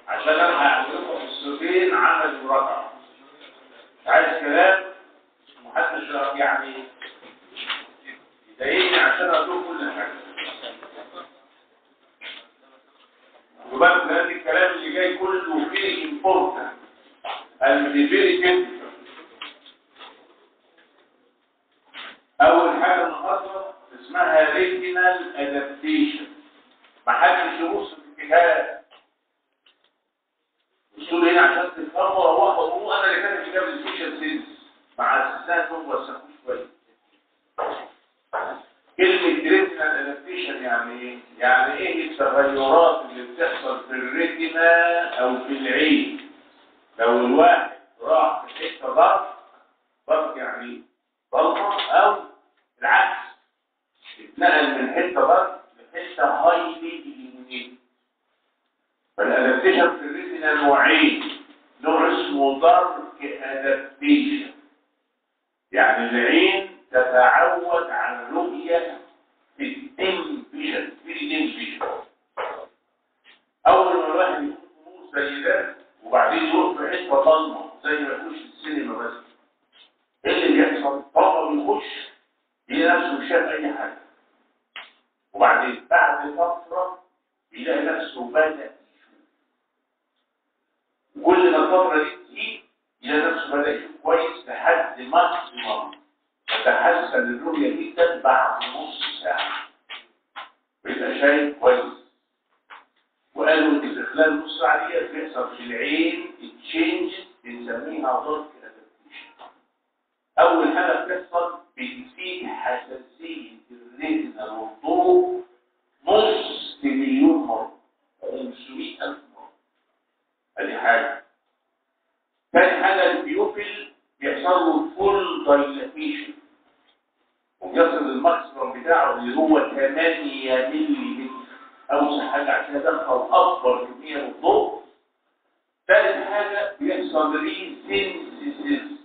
عشان انا هعملكم حصتين عمل مراجعه مش عايز كلام محدش يعني يضايقني عشان اقول لكم كل حاجه وبالك لان الكلام اللي جاي كله فيه امبورتنت and very technical اول حاجه النهارده اسمها ريتينال ادابتيشن محدش يبص في الكتاب وصول هنا عشان تفهموا هو هو انا اللي كاتب كتاب السبيشال سيلز مع الاساسات هم وسخوه شويه كلمه ريتينال ادابتيشن يعني ايه؟ يعني ايه التغيرات اللي بتحصل في الريتينا او في العين لو الواحد راح في حته ضغط ضغط يعني ضلمه او العكس اتنقل من حته ضغط لحته هايلي اليمينيت فالادابتيشن في الريتنا نوعين نوع اسمه دارك ادابتيشن يعني العين تتعود على رؤيه في الدم فيجن في الدم فيجن اول ما الواحد يكون نور زي ده وبعدين يروح في حته ضلمه زي ما يخش السينما بس ايه اللي بيحصل؟ طبعا بيخش يلاقي نفسه مش شايف اي حاجه وبعدين بعد فتره يلاقي نفسه بدا يشوف وكل ما الفتره دي تزيد يلاقي نفسه بدا يشوف كويس لحد ماكسيمم تتحسن الرؤيه جدا بعد نص ساعه ويبقى شايف كويس وقالوا ان في خلال نص ساعه دي بيحصل في العين تشينج بنسميها دارك ادابتيشن اول حاجه بتحصل بتزيد حساسيه الريتنا للضوء نص مليون مره 500000 مره ادي حاجه ثاني حاجه البيوبل بيحصل له فول دايلاتيشن وبيصل الماكسيمم بتاعه اللي هو 8 مللي اوسع حاجه عشان يدخل اكبر كميه من الضوء ثالث حاجه بيحصل ريسينسيس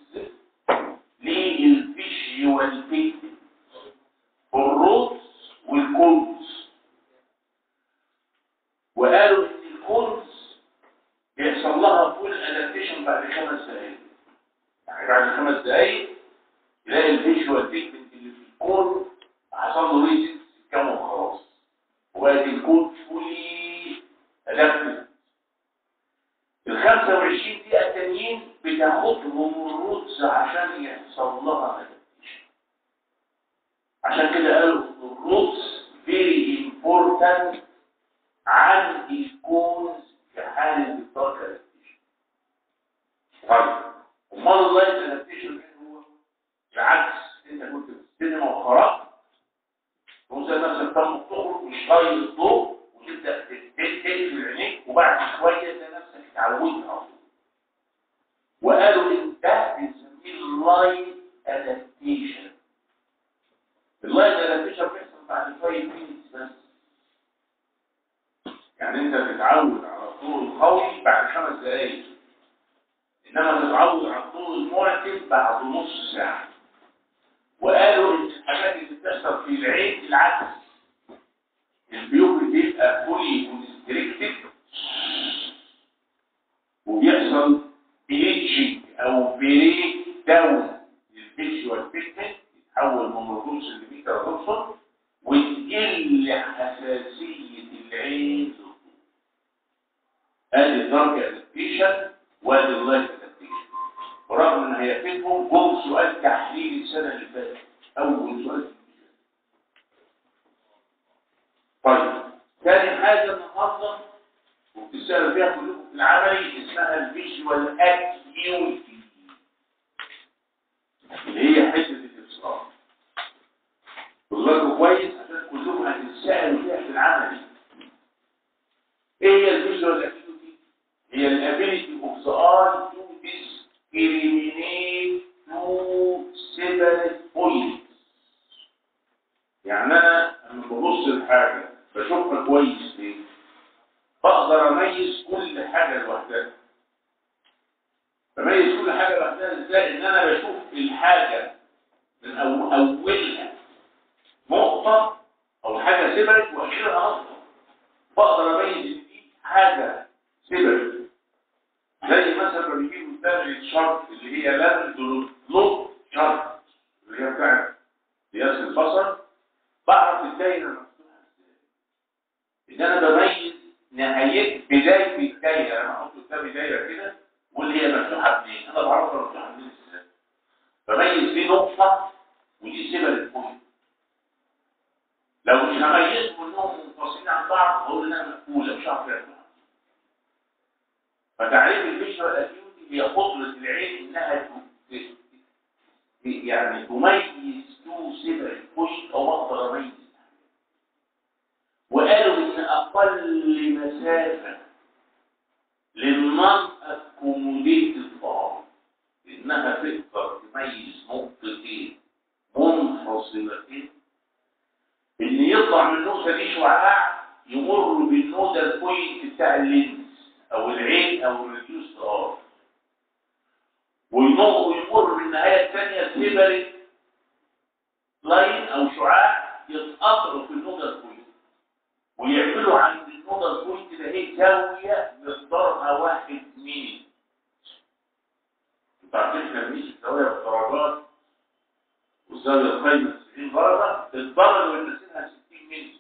للفيجوال بيكتل الروتس والكونز وقالوا ان الكونز بيحصل لها فول ادابتيشن بعد خمس دقائق يعني بعد خمس دقائق يلاقي الفيجوال بيكتل اللي في الكون حصل له ريسينس كام وخلاص وبقت الكون فولي ادابتد ال 25 دقيقة التانيين بتاخدهم الروتس عشان يحصل لها ادابتيشن عشان كده قالوا ان الروتس فيري امبورتنت عن الكونز في حالة الدارك ادابتيشن طيب امال اللايت ادابتيشن ايه هو؟ بالعكس انت كنت في السينما وخرجت وزي نفسك تم تخرج مش طايق الضوء وتبدا تقفل عينيك وبعد شويه تلاقي نفسك اتعودت على طول وقالوا ان ده بنسميه اللايت ادابتيشن اللايت ادابتيشن بيحصل بعد شويه مينتس بس يعني انت بتتعود على الضوء القوي بعد خمس دقائق انما تتعود على الضوء المعتم بعد نص ساعه وقالوا ان الحاجات اللي بتحصل في العين العكس البيوبل بيبقى فولي كونستريكتد وبيحصل بليتشنج او بريك داون للفيجوال بيكمنت يتحول من رموز لبيتا روسون وتقل حساسيه العين للضوء ادي الدارك ادابتيشن وادي اللايت ادابتيشن ورغم ان هيفيدهم جم سؤال تحليل السنه اللي فاتت اول سؤال طيب ثاني حاجه النهارده وبتسالوا فيها كلكم في العملي اسمها الفيجوال اكيوتي اللي هي حته الابصار خدوا بالكم كويس عشان كلكم هتتسالوا فيها في العملي ايه هي الفيجوال اكيوتي هي الابيليتي اوف ذا اي تو discriminate two separate points يعني انا لما ببص لحاجه بشوفها كويس ليه بقدر اميز كل حاجه لوحدها بميز كل حاجه لوحدها ازاي ان انا بشوف الحاجه من أو اولها نقطه او حاجه سبرت واخرها نقطه بقدر اميز ان دي حاجه سبرت شرط اللي هي لم تطلب شرط اللي هي بتاعت قياس البصر بعرف الدايره مفتوحه ازاي ان انا بميز نهايه بدايه الدايره انا احط قدامي دايره كده واللي هي مفتوحه منين انا بعرفها مفتوحه منين ازاي بميز دي نقطه ودي سيبه للبوينت لو مش هميزهم انهم منفصلين عن بعض هقول انها مقفوله مش هعرف اعملها فتعريف الفيجوال اكيوتي هي قدره العين انها ت- ت- يعني تميز تو سيبريت بوينت او اقدر اميز وقالوا ان اقل مسافه للنون اكوموديتد ار انها تقدر تميز نقطتين منفصلتين ان يطلع من النقطه دي شعاع يمر بالنودال بوينت بتاع اللينز او العين او الريديوس ار ويمر يمر بالنهايه الثانيه سيبريت لاين او شعاع يتقطعوا في النودال بوينت ويعملوا عند النودال بوينت ده هي زاويه مقدارها واحد ميني انتوا عارفين احنا بنيجي الزاويه بالدرجات والزاويه القايمه 90 درجه الدرجه اللي بنرسمها 60 مللي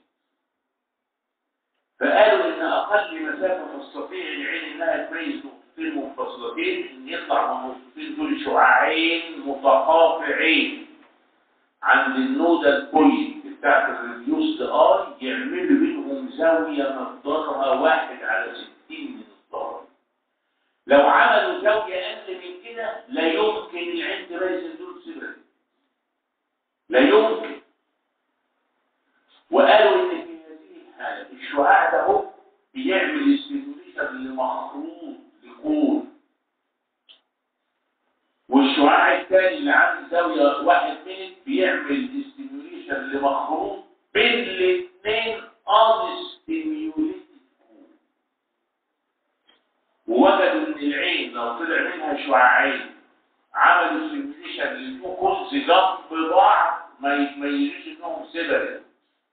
فقالوا ان اقل مسافه تستطيع العين انها تميز نقطتين منفصلتين ان يطلع من النقطتين دول شعاعين متقاطعين عند النودال بوينت بتاعت الريديوس اي يعملوا بينهم زاويه مقدارها واحد على 60 من الدرجه لو عملوا زاويه اقل من كده لا يمكن العين تميز دول سيبريت لا يمكن وقالوا ان في هذه الحاله الشعاع ده هو بيعمل استيموليشن لمخروط لكون والشعاع الثاني اللي عامل زاويه واحد منت بيعمل استيموليشن لمخروط بين الاثنين ان ستيميوليتد كون ووجدوا ان العين لو طلع منها شعاعين عملوا سيميوليشن لتو كونز جنب بعض ما يتميزوش انهم سيبريت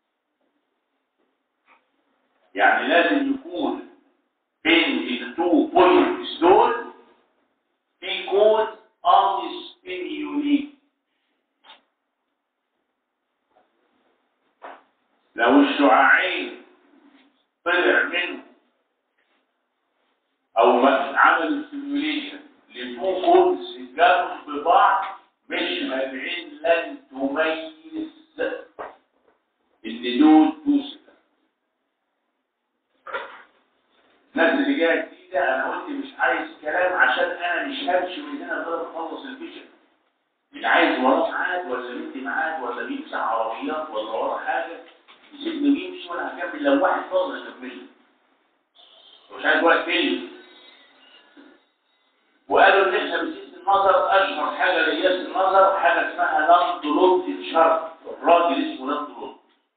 يعني لازم يكون بين التو بوينتس دول في كون ان ستيميوليت لو الشعاعين طلع منهم او ما عملوا سيميوليشن لتو كونز جنب بعض مش العين لن تميز ان دول توسف الناس اللي جايه جديده انا قلت مش عايز كلام عشان انا مش همشي من هنا غير ما اخلص الفيجن اللي عايز وراه ميعاد ولا بنت ميعاد ولا بيمشي عربيات ولا وراه حاجه يسيبني ويمشي وانا هكمل لو واحد فاضل اكمله مش عايز وقت كلمه وقالوا ان احنا بنقيس النظر اشهر حاجه لقياس النظر حاجه اسمها لاندلوت شارت الراجل اسمه لاندلوت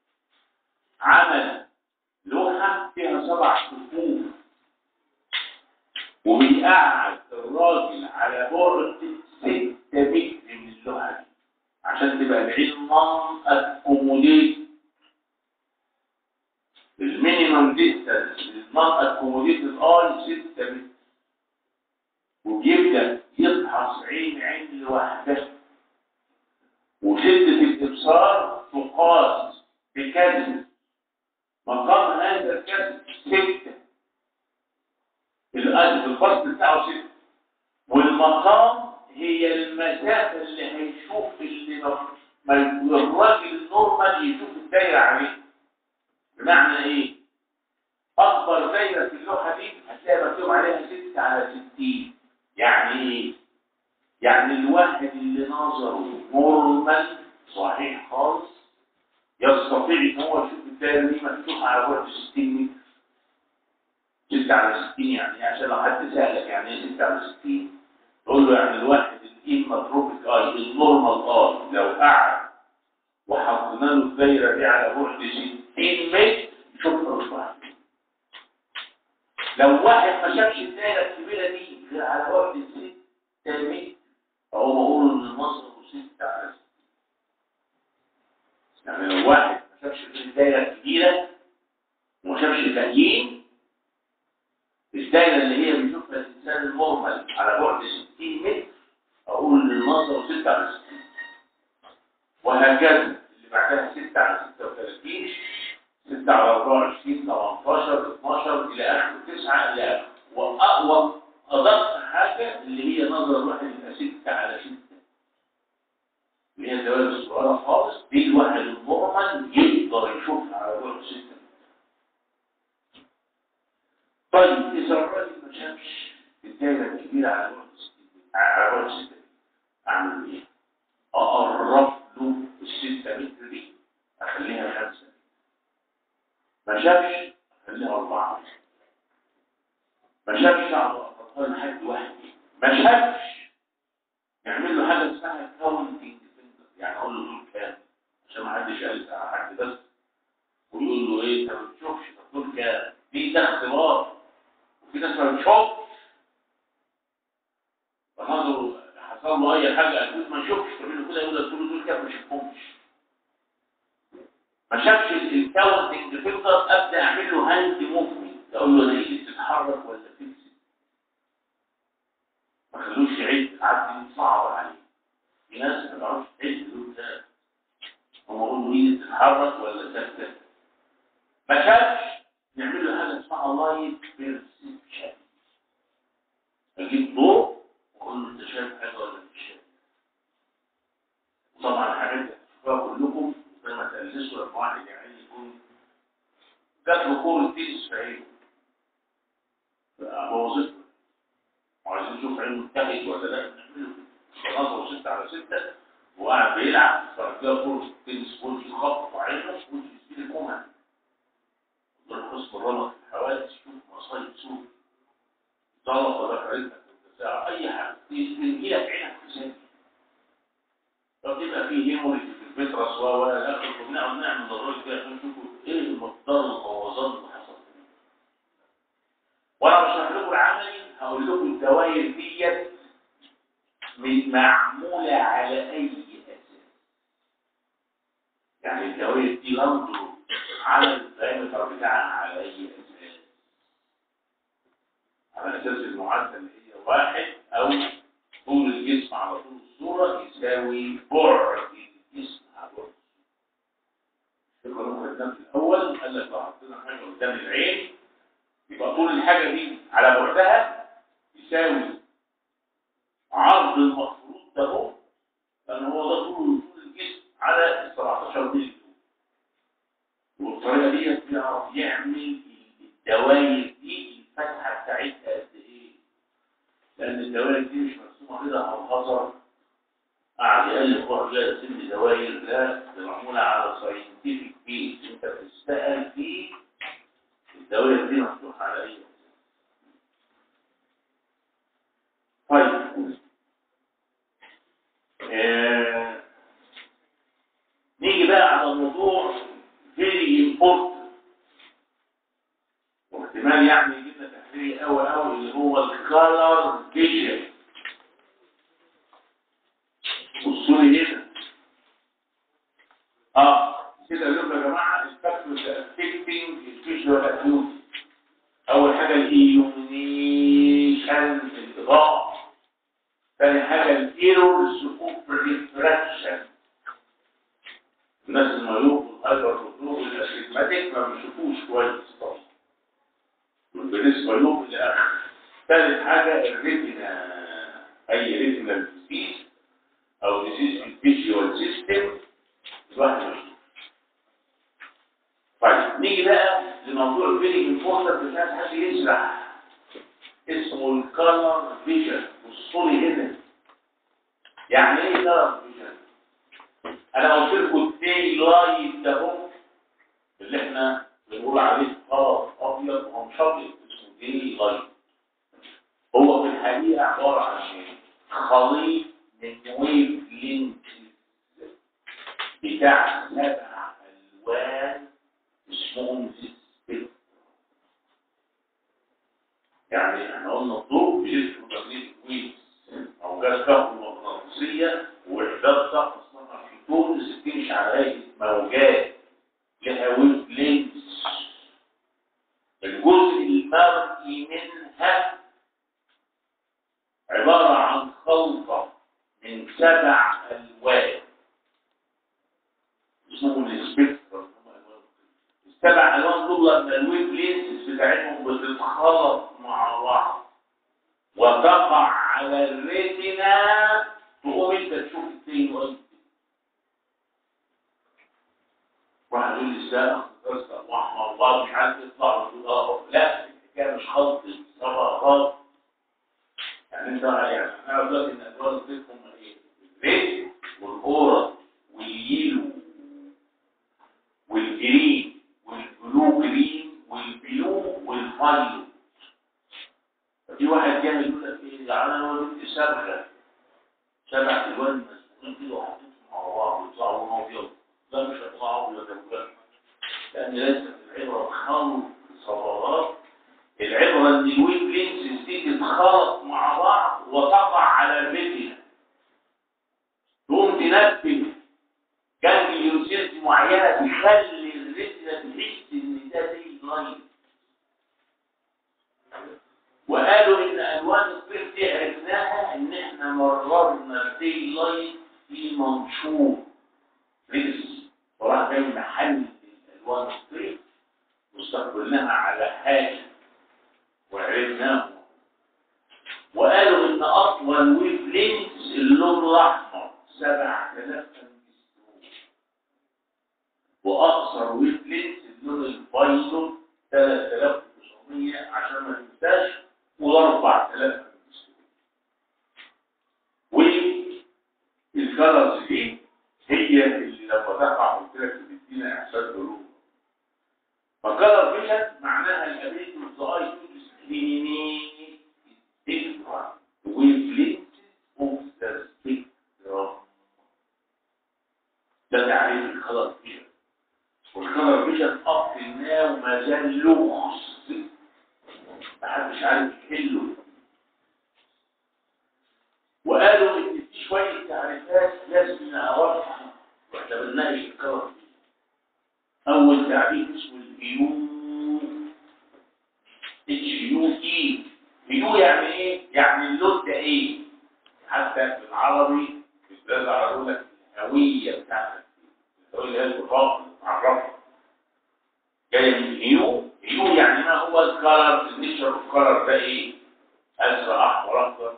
عمل لوحه فيها سبع صفوف وبيقعد الراجل على بعد 6 متر من اللوحه دي عشان تبقى العين نون اكوموديت المينيمم ديستانس للنون اكوموديتد اي 6 متر وبيبدأ يفحص عين عين لوحدها وشدة الإبصار تقاس بكذب مقام هذا الكذب ستة الأجل الفصل بتاعه ستة والمقام هي المسافة اللي هيشوف اللي ما ما- الراجل النورمال يشوف الدايرة عليه بمعنى ايه؟ أكبر دايرة في اللوحة دي هتلاقي مكتوب عليها 6 على 60 يعني ايه؟ يعني الواحد اللي نظره نورمال صحيح خالص يستطيع ان هو يشوف الدايره دي مفتوحه على بعد 60 متر 6 على 60 يعني إيه؟ عشان لو حد سالك يعني ايه 6 على 60 تقول له يعني الواحد الانماتروبيك اي النورمال اي لو قعد وحطينا له الدايره دي على بعد 60 متر يشوفها لوحده لو واحد ما شافش الدايره الكبيره دي غير على بعد 6 متر فهو بقول ان مصر 6 على 60 يعني لو واحد ما شافش الدايره الكبيره وما شافش الباقيين الدايره اللي هي بيشوفها الانسان الانسان النورمال على بعد 60 متر اقول للنظر 6 على 60 وهكذا اللي بعدها 6 على 36 6 على 24 18 12 الى اخر 9 الى اخر واقوى ادق حاجه اللي هي نظر الواحد يبقى 6 على 6 اللي هي الدوائر الصغيره خالص دي الواحد النورمال يقدر يشوفها على بعد 6 طيب اذا الراجل ما شافش الدايره الكبيره على بعد 60 على بعد 6 اعمل ايه؟ اقرب له الستة متر دي اخليها خمسة ما شافش اخليها اربعة ما شافش اقعد اقربها لحد واحد ما شافش يعمل له حاجة اسمها كاونتنج يعني اقول له دول كام عشان ما حدش يقلس على حد بس ويقول له ايه انت ما بتشوفش طب دول كام دي ده اختبار وفي ناس ما بتشوفش فنظروا حصل له اي حاجه اكيد ما شافش تعمل كده يقول له دول كام ما شافهمش ما شافش الكاونتنج فلتر ابدا اعمل له هاند موفمنت اقول له ده ايدي بتتحرك ولا تمسك ما خلوش يعد العد صعب عليه في ناس ما تعرفش تعد دول كام هم يقولوا ايدي بتتحرك ولا ثابته ما شافش نعمل له حاجه اسمها لايت بيرسبشن اجيب ضوء واقول له انت شايف حاجه ولا مش شايف طبعا الحاجات دي هتشوفوها كلكم لما تقلصوا لما واحد يعني يكون جات له كوره تنس في عينه بوظته وعايزين نشوف عينه انتهت ولا لا نعمله نظره ستة على ستة وقاعد بيلعب فرجاه كوره تنس بولت خبط عينه بولت يسيب الكومه دول حسن الرمق في الحوادث شوف مصايب سوء ضرب ولا عينك ساعة أي حاجة تنجي لك عينك في سنة فبتبقى فيه هيموريج في الفيترس ولا الآخر وبنعمل نعمل ضروري كده عشان نشوفوا إيه المقدار البوظان اللي حصل وأنا بشرح لكم العملي هقول لكم الدوائر ديت معمولة على أي أساس يعني الدوائر دي ننظر على الدايمتر بتاعها على أي أساس على أساس المعدل اللي هي واحد أو طول الجسم على طول الصورة يساوي بعد الجسم على بعد الصورة في الأول قال لك لو حطينا حاجة قدام العين يبقى طول الحاجة دي على بعدها يساوي عرض المفروض ده هو لأن هو ده طول طول الجسم على ال 17 مللي والطريقة دي بيعرف يعمل الدوائر دي الفتحة بتاعتها قد إيه لأن الدوائر دي مش مرسومة كده على الحصر قاعد يألف روح جاي سن دوائر لا دي معمولة على ساينتفك بيس أنت بتسأل فيه الدوائر دي مفتوحة على أي طيب آه. نيجي بقى على موضوع very important واحتمال يعني يجيب لنا تحليل قوي قوي اللي هو الكالر فيجن بصوا لي هنا اه كده اقول لكم يا جماعه الفاكتورز افكتنج الفيجوال اكيوتي اول حاجه الايلومينيشن الاضاءه ثاني حاجه الايرورز اوف ريفراكشن الناس المايوب والهايبر فوتوب والاسيجماتيك ما بيشوفوش كويس طبعا بالنسبه لهم لاخر ثالث حاجه الريتنا اي ريتنا ديزيز او ديزيز في الفيجوال سيستم الواحد ما يشوفش طيب نيجي بقى لموضوع فيري امبورتنت مش عايز حد يسرح اسمه الكالر فيجن بصوا لي هنا يعني ايه كالر فيجن انا قلت لكم الداي لايت ده هو اللي احنا بنقول عليه خلاص ابيض وهو مش ابيض اسمه داي لايت هو في الحقيقه عباره عن ايه؟ خليط من ويف لينك بتاع سبع الوان اسمهم سبيكتر يعني احنا قلنا الضوء بيلف تغليف ويف موجات كهرومغناطيسيه وحدات طاقه اسمها فيتونز بتمشي على هيئه موجات لها ويف لينكس الجزء المرئي منها سبع الوان اسمهم السبيكترم السبع الوان دول لما الويف لينسز بتاعتهم بتتخلط مع بعض وتقع على الريتنا تقوم انت تشوف التين واحد واحد يقول لي ازاي اخد واحمر الله مش عارف يطلع ويقول اه لا الحكايه مش خلط صبغات يعني انت يعني انا دلوقتي ان الوان بتاعتهم ايه؟ الريد والاورنج واليلو والجرين والبلو جرين والبلو والفايلو ففي واحد جاي يقول لك ايه يعني انا ولدت سبعه سبع الوان مسؤولين كده وحاطين مع بعض ويطلعوا لون ابيض ده مش هيطلعوا ابيض يا ولاد لان ليست العبره خلط صبغات العبره ان الويف لينسز دي تتخلط مع بعض وتقع على الريتنا تقوم تنبه جانجليوسيرت معينه تخلي الريتنا تحس ان ده دي لاين وقالوا ان الوان الطيف دي عرفناها ان احنا مررنا الدي لاين في منشور ريس وراح جاي محل الالوان الطيف واستقبلناها على حاجه وعرفناه وقالوا ان اطول ويف لينكس اللون الاحمر 7000 واقصر ويف لينكس اللون البيض 3900 عشان ما ننساش واربع ثلاثة والكالرز دي هي اللي لما تقع قلت لك بتدينا احساس بالروح فكالر فيجن معناها الابيلتي اوف ذا اي تو ديسكريمينيت الديفرنت ويفلينس اوف ذا سبيكترم ده تعريف الكالر فيجن والكالر فيجن اب ناو ما زال لغز محدش عارف يحله وقالوا ان في شويه تعريفات لازم نعرفها واحنا بنناقش الكلام اول تعريف اسمه اليو اتش يو اي يو يعني ايه؟ يعني اللون ده ايه؟ حتى في العربي في البلاد العربيه لك الهويه بتاعتك الهويه اللي هي البطاقه تعرفها جايه من يو يو يعني ما هو الكالر النيتشر اوف كالر ده ايه ازرق احمر اخضر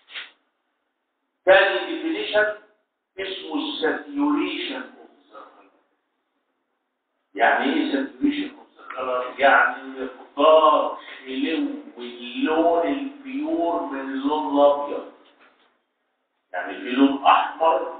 ثاني ديفينيشن اسمه الساتيوريشن اوف ذا كالر يعني ايه ساتيوريشن اوف ذا كالر يعني مقدار خلو اللون البيور من اللون الابيض يعني في لون احمر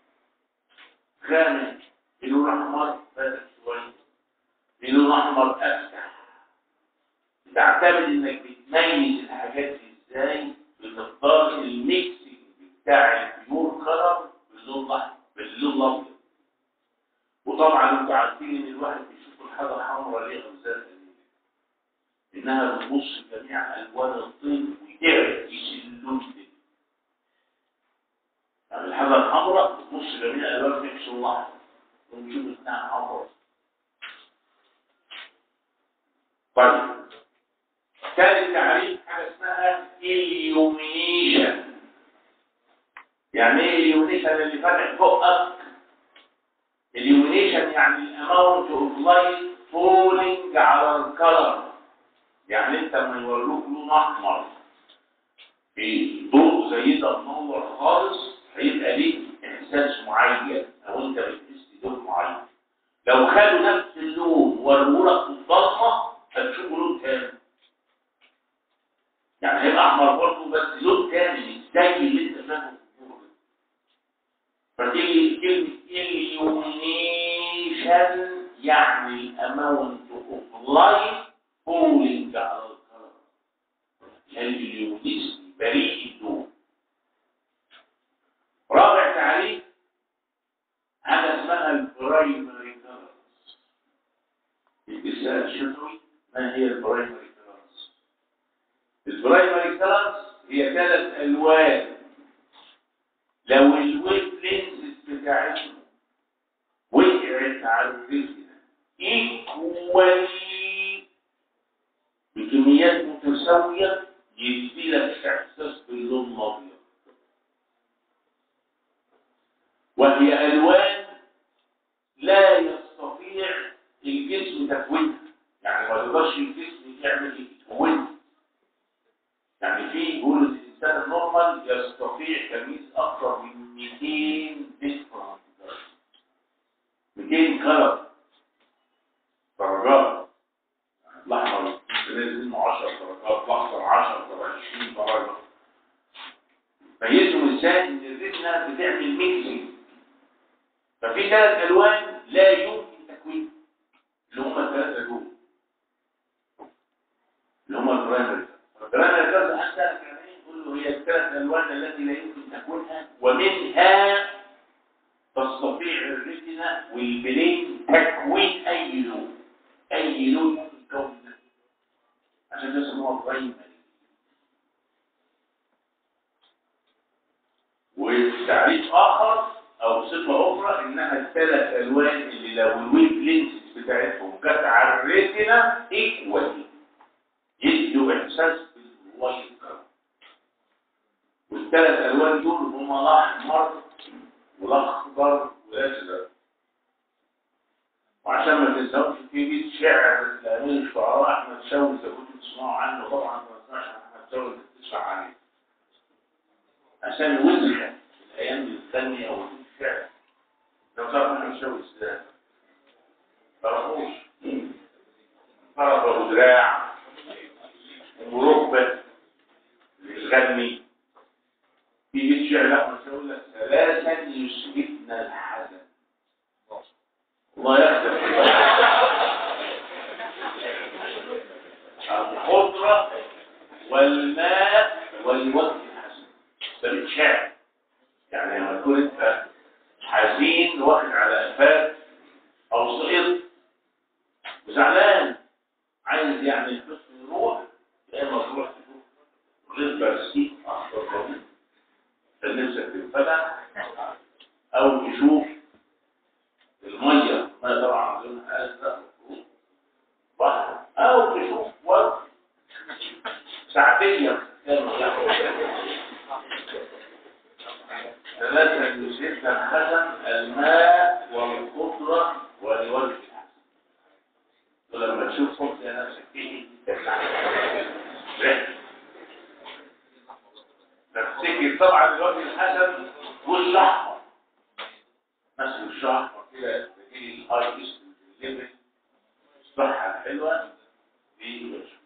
غامق في لون احمر فاتح شويه في لون احمر افتح تعتمد انك بتميز الحاجات دي ازاي بمقدار الميكسنج بتاع البيور كلر باللون الاحمر باللون الابيض وطبعا انتوا عارفين ان الواحد بيشوف الحاجه حمراء ليه غمزات انها بتبص جميع الوان الطين ويعرف يشيل اللون ده يعني الحاجه الحمراء بتبص جميع الوان ميكس الاحمر ونشوف انها حمراء طيب ثالث تعريف حاجه اسمها illumination يعني ايه illumination اللي فاتح فوقك illumination يعني الاماونت اوف لايت فولينج على الكلر يعني انت لما يوروك لون احمر في ضوء زي ده منور خالص هيبقى ليك احساس معين او انت بتحس بلون معين لو خدوا نفس اللون وروه في الضلمه هتشوفوا لون تاني يعني هيبقى احمر برضه بس لون تاني مش زي اللي انت فاهمه في النور فتيجي كلمه illumination يعني الاماونت اوف لايت فولينج على الكلر اليونيس بريء النور رابع تعريف حاجه اسمها البرايمري كلرز الجسد الشتوي ما هي البرايمري كلرز البرايمري كلرز هي ثلاث الوان لو الويف لينسز بتاعتهم وقعت على الريتنا ايكوالي بكميات متساويه يدي لك احساس باللون الابيض وهي ألوان لا يستطيع الجسم تكوينها يعني ما يقدرش الجسم يعمل يكونها يعني في يقول الإنسان النورمال يستطيع تمييز أكثر من 200 ديفرنت 200 كلر درجات الأحمر نزل منه 10 درجات الأخضر 10 20 درجة ميزهم ازاي ان الريتنا بتعمل ميكسنج ففي ثلاث الوان لا يمكن تكوينها اللي هم الثلاثه دول اللي هم البرايمري البرايمري كارد حتى كمان يقول له هي الثلاث الوان التي لا يمكن تكوينها ومنها تستطيع الريتنا والبلين تكوين اي لون اي لون ممكن يكون ده. عشان ده اسمه برايمري وتعريف اخر او صفه اخرى انها الثلاث الوان اللي لو الويف لينسز بتاعتهم جت على الريتنا ايكوال يدوا احساس بالوايت كلر والثلاث الوان دول هما الاحمر والاخضر والازرق وعشان ما تنساوش في بيت شعر لامير الشعراء احمد شوقي اذا كنتوا تسمعوا عنه طبعا ما تسمعش عن احمد شوقي تسمع عنه عشان وزخة الأيام الثانية أو الشعر لو تعرف احنا نسوي ازاي طرفوش طرف أبو دراع وركبة للغني في بيت شعر لا مش هقول لك ثلاثا يسكتن الحزن الله يخدم الخضرة والماء والوجه ده بيتشاف يعني لما تكون انت حزين واخد على قفاك او سقط وزعلان عايز يعني الحزن يروح يا اما تروح تشوف غير برسيم اخضر رميم كان نفسك تتفتح او تشوف الميه الميه طبعا لونها ازرق بحر او تشوف وقت ساعتين كانوا ثلاثة يسيبنا الحسن الماء والخضرة والوجه ولما تشوف خبز نفسك فيه تفتكر طبعا الوجه الحسن وش احمر مثل وش احمر كده تجيلي الهاي اسم الليبل الصحة الحلوة دي وجه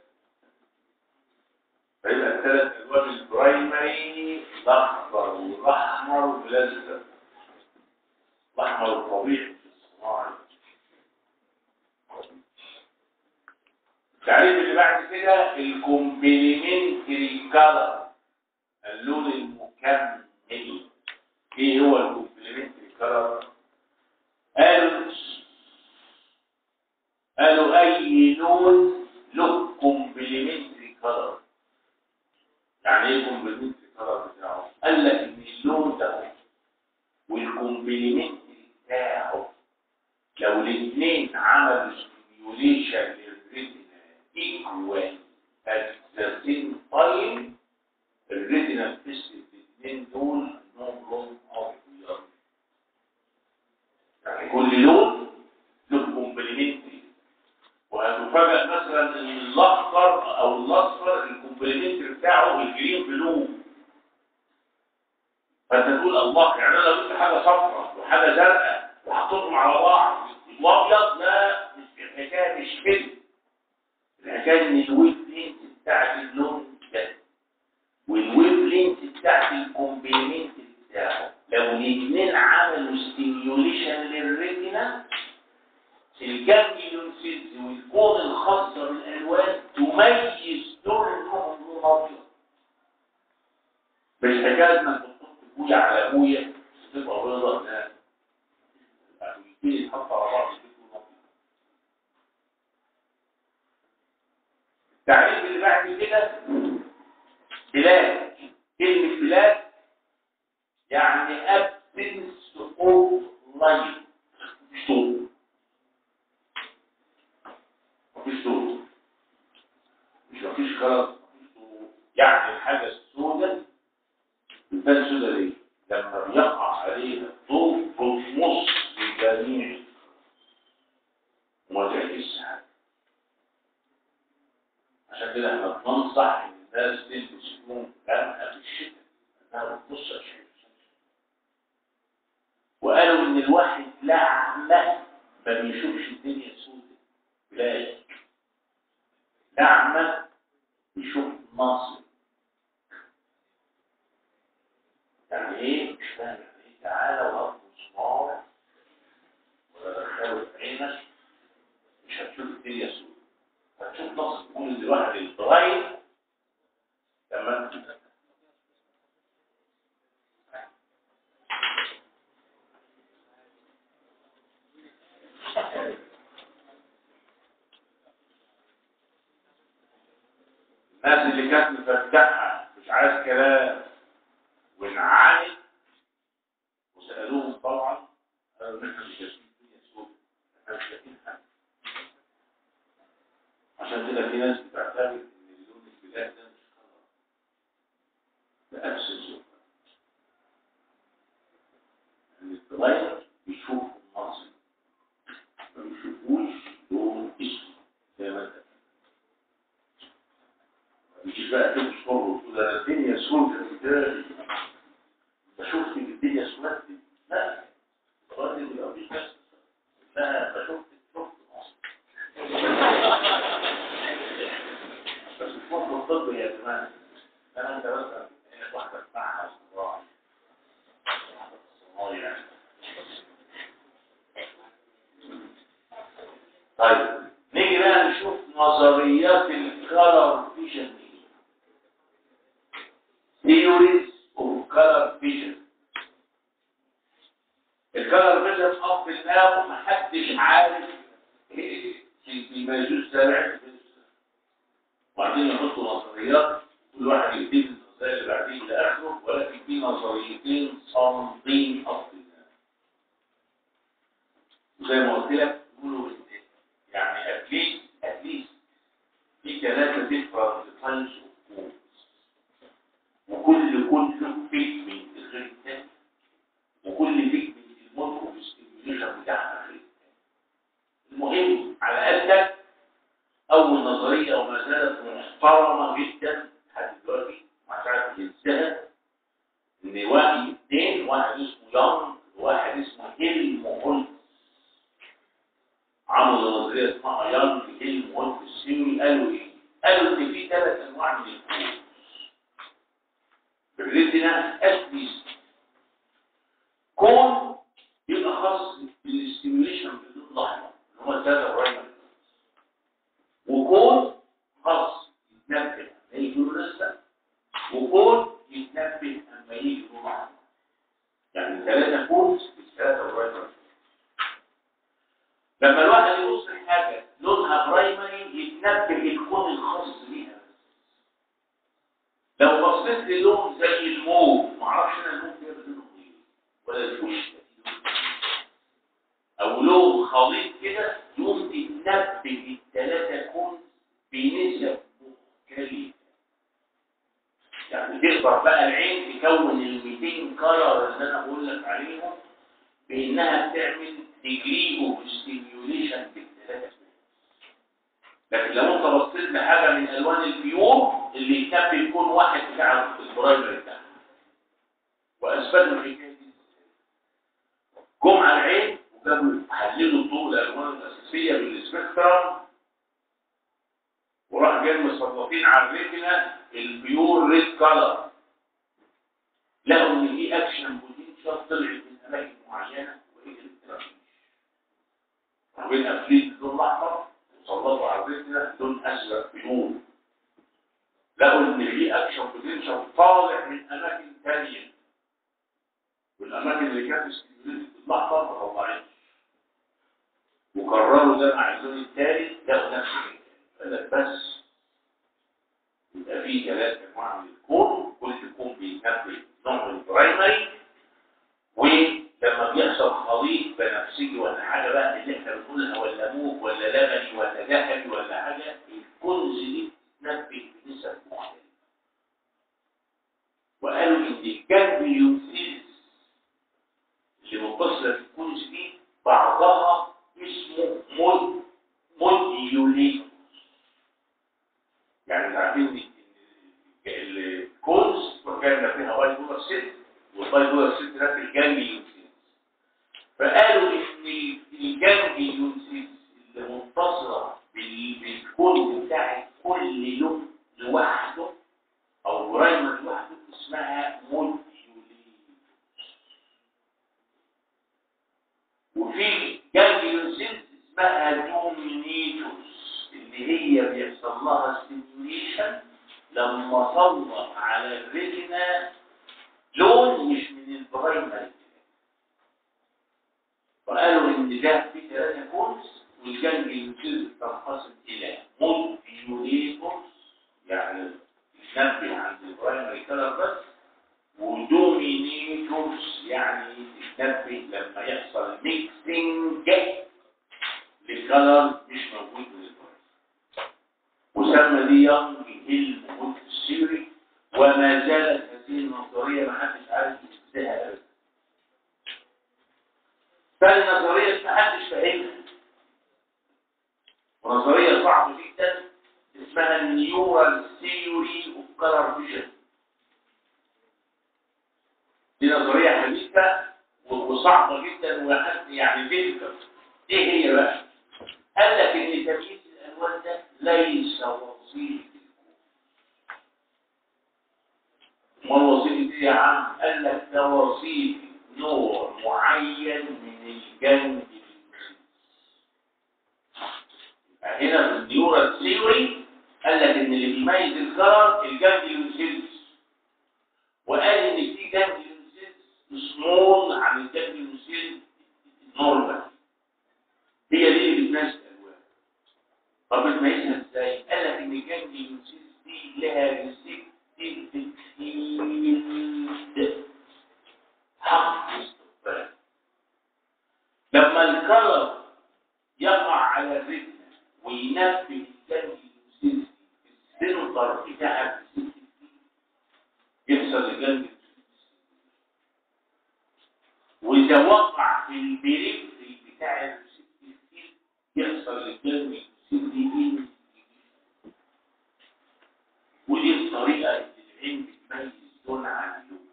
فيبقى الثلاث الوان البرايمري الاخضر والاحمر والازرق الاحمر الطبيعي في الصناعي التعريف اللي بعد كده الكومبليمنتري كلر اللون المكمل ايه هو الكومبليمنتري كلر قالوا قالوا اي لون له كومبليمنتري كلر يعني ايه كومبليمنتري كلر بتاعه قال لك ان اللون ده والكومبليمنتري بتاعه لو الاثنين عملوا ستيميوليشن للريتنا ايكوال ات ذا سيم تايم الريتنا بتثبت الاثنين دول انهم لون ابيض يعني كل لون له كومبليمنتري وهتفاجئ مثلا ان الاخضر او الاصفر الكومبليمنتري بتاعه الجرين بلو فانت تقول الله يعني انا لو قلت حاجه صفراء وحاجه زرقاء وحطيتهم على بعض الابيض لا مش الحكايه مش كده الحكايه ان الويف لينت بتاعت اللون ده والويف لينت بتاعت الكومبليمنت بتاعه لو الاثنين عملوا ستيميوليشن للريتنا الجانجليون سيلز والكون الخاصة بالألوان تميز دول انهم لون أبيض مش حكاية انك تحط بوية على بوية تبقى بيضة لا يبتدي يتحط على بعض لون أبيض التعريف اللي بعد كده بلاد كلمة بلاد يعني absence of light صوت مفيش صوت مش مفيش خلاص مفيش صوت يعني الحاجة السوداء بتبان سوداء ليه؟ لما بيقع عليها ناس تلبس هدوم غامقه في الشتاء انها بتبص على الشمس وقالوا ان الواحد لعمه ما بيشوفش الدنيا سودة لا لعمه بيشوف ناصر يعني ايه مش فاهم يعني ايه تعالى وهات مسمار ولا دخله في عينك مش هتشوف الدنيا سودة هتشوف ناصر تقول ان الواحد البرايم لما الناس اللي كانت مفتحة مش عايز كلام وانعانت وسألوهم طبعا قالوا نحن مش شايفين الدنيا سودة احنا مش شايفين حاجة عشان كده في ناس بتعتبر ان لون البلاد ده مش خلاص ده ابسس ان الصغير بيشوف النصر ما بيشوفوش لون اسود زي ما انت مش بقى تمشي وتقول ده الدنيا سودة قدامي بشوف ان الدنيا سودة لا الراجل بيبقى مش بس لا بشوف شفت مصر بس مش مصر الطب يا جماعه انا انت بس هنا واحده بتاعها صراحه صنايع طيب نيجي بقى نشوف نظريات الكالر فيجن theories of color vision الكالر فيجن اب الناو محدش عارف بما يجوز زرع وبعدين يحطوا نظريات كل واحد يدين النظريه اللي بعدين لاخره ولكن في نظريتين صامتين اب الناو وزي ما قلت لك يقولوا يعني اتليست اتليست في ثلاثه ديفرنت تايمز اوف وكل كل بيجمنت غير الثاني وكل بيجمنت الموت والاستيميوليشن بتاعها غير الثاني المهم على قدك اول نظريه وما زالت محترمه جدا لحد دلوقتي ما تعرف تنساها ان واحد اثنين واحد اسمه يونغ وواحد اسمه هيلم هولتز عملوا نظريه اسمها يونغ هيلم هولتز ثيوري قالوا ايه؟ قالوا ان في ثلاث انواع من الكون الريتنا اسبيس كون يبقى خاص بالاستيميوليشن باللون الاحمر اللي هم الثلاثه برايمري وكون خاص يتنبه لما يجي لون ازرق وكون يتنبه لما يجي لون احمر يعني ثلاثه كونز بالثلاثه برايمري لما الواحد يبص لحاجه لونها برايمري يتنبه الكون الخاص بيها لو بصيت للون زي الموف معرفش انا الموف ده لونه ايه ولا الوش او لون خليط كده يقوم تتنبه الثلاثه كون بنسب مختلفه يعني تقدر بقى العين تكون ال 200 كلر اللي انا بقول لك عليهم بانها بتعمل ديجري اوف ستيميوليشن بالثلاثه لكن لو انت بصيت لحاجه من الوان البيور اللي يكفي يكون واحد بتاع البرايمري بتاعها واثبتوا الحكايه دي جم على العين وجابوا حللوا الضوء الالوان الاساسيه بالسبكترم وراح جاي مصنفين على الريتنا البيور ريد كلر لقوا ان في اكشن بوتنشال طلعت من اماكن معينه وهي الريتنا وبين قافلين اللون الاحمر وسلطوا على الريتنا لون ازرق بدون لقوا ان في اكشن بوتنشال طالع من اماكن ثانيه والاماكن اللي كانت استيموليتد بالاحمر ما طلعتش وقرروا ده مع اللون الثالث لقوا نفس الحكايه قال لك بس يبقى في ثلاث انواع من الكون كل كون بيكمل نوع من البرايمري ولما بيحصل خليط بنفسجي ولا حاجه بقى اللي احنا بنقولها ولا موف ولا لبني ولا ذهبي ولا حاجه الكنز دي تنبه بنسب مختلفه وقالوا ان الجامبيوسيس اللي متصله في الكنز دي بعضها اسمه مود موديوليت يعني عارفين ان الست والبايبولار الست ده في الجانجليون فقالوا ان الجانجليون اللي متصله بال- بالكون بتاع كل لون لوحده او برايمر لوحده اسمها موديوليت وفي جانجليون سيلز اسمها دومينيتورز اللي هي بيحصل لها ستيميوليشن لما سلط على الريتنا لون مش من البرايمري فقالوا ان ده في ثلاثه كونز والجانجليون سيلز بتنقسم الى موديوليتورز يعني تنبه عند البرايمري كلر بس ودومينيتورز يعني تنبه لما يحصل ميكسنج لكلر مش موجود من البرايمري وسمى دي يونج هيل مود سيري وما زالت هذه النظريه ما حدش عارف يفسرها ابدا ثاني نظريه ما حدش فاهمها ونظريه صعبه جدا اسمها النيورال ثيوري اوف كلر فيجن دي نظريه حديثه وصعبه جدا وحد يعني ديفيكلت ايه هي بقى؟ قال لك ان تمييز الالوان ده ليس وظيفه ما الوظيفه دي يا عم؟ قال لك ده وظيفه نوع معين من الجنب هنا في النيورال ثيوري قال لك ان اللي بيميز الكلر الجانجليون سيلز وقال ان في جانجليون سيلز سمول عن الجانجليون سيلز نورمال هي دي اللي بتميز الالوان طب بتميزها ازاي؟ قال لك ان الجانجليون سيلز دي لها ريسبتيف فيلد حق استقبال لما الكلر يقع على الريتنا وينفذ الجانجليون سيلز السنتر بتاع يحصل الجنب واذا وقع في البريفري بتاع الريسبتيف يحصل الجنب ودي الطريقه اللي العين بتميز لون عن لون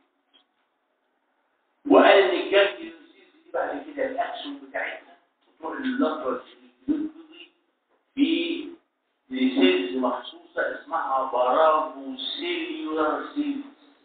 وقال ان الجنب دي بعد كده الاكشن بتاعتها تروح لللاترال في لسيلز مخصوصة اسمها برافو سيليولار سيلز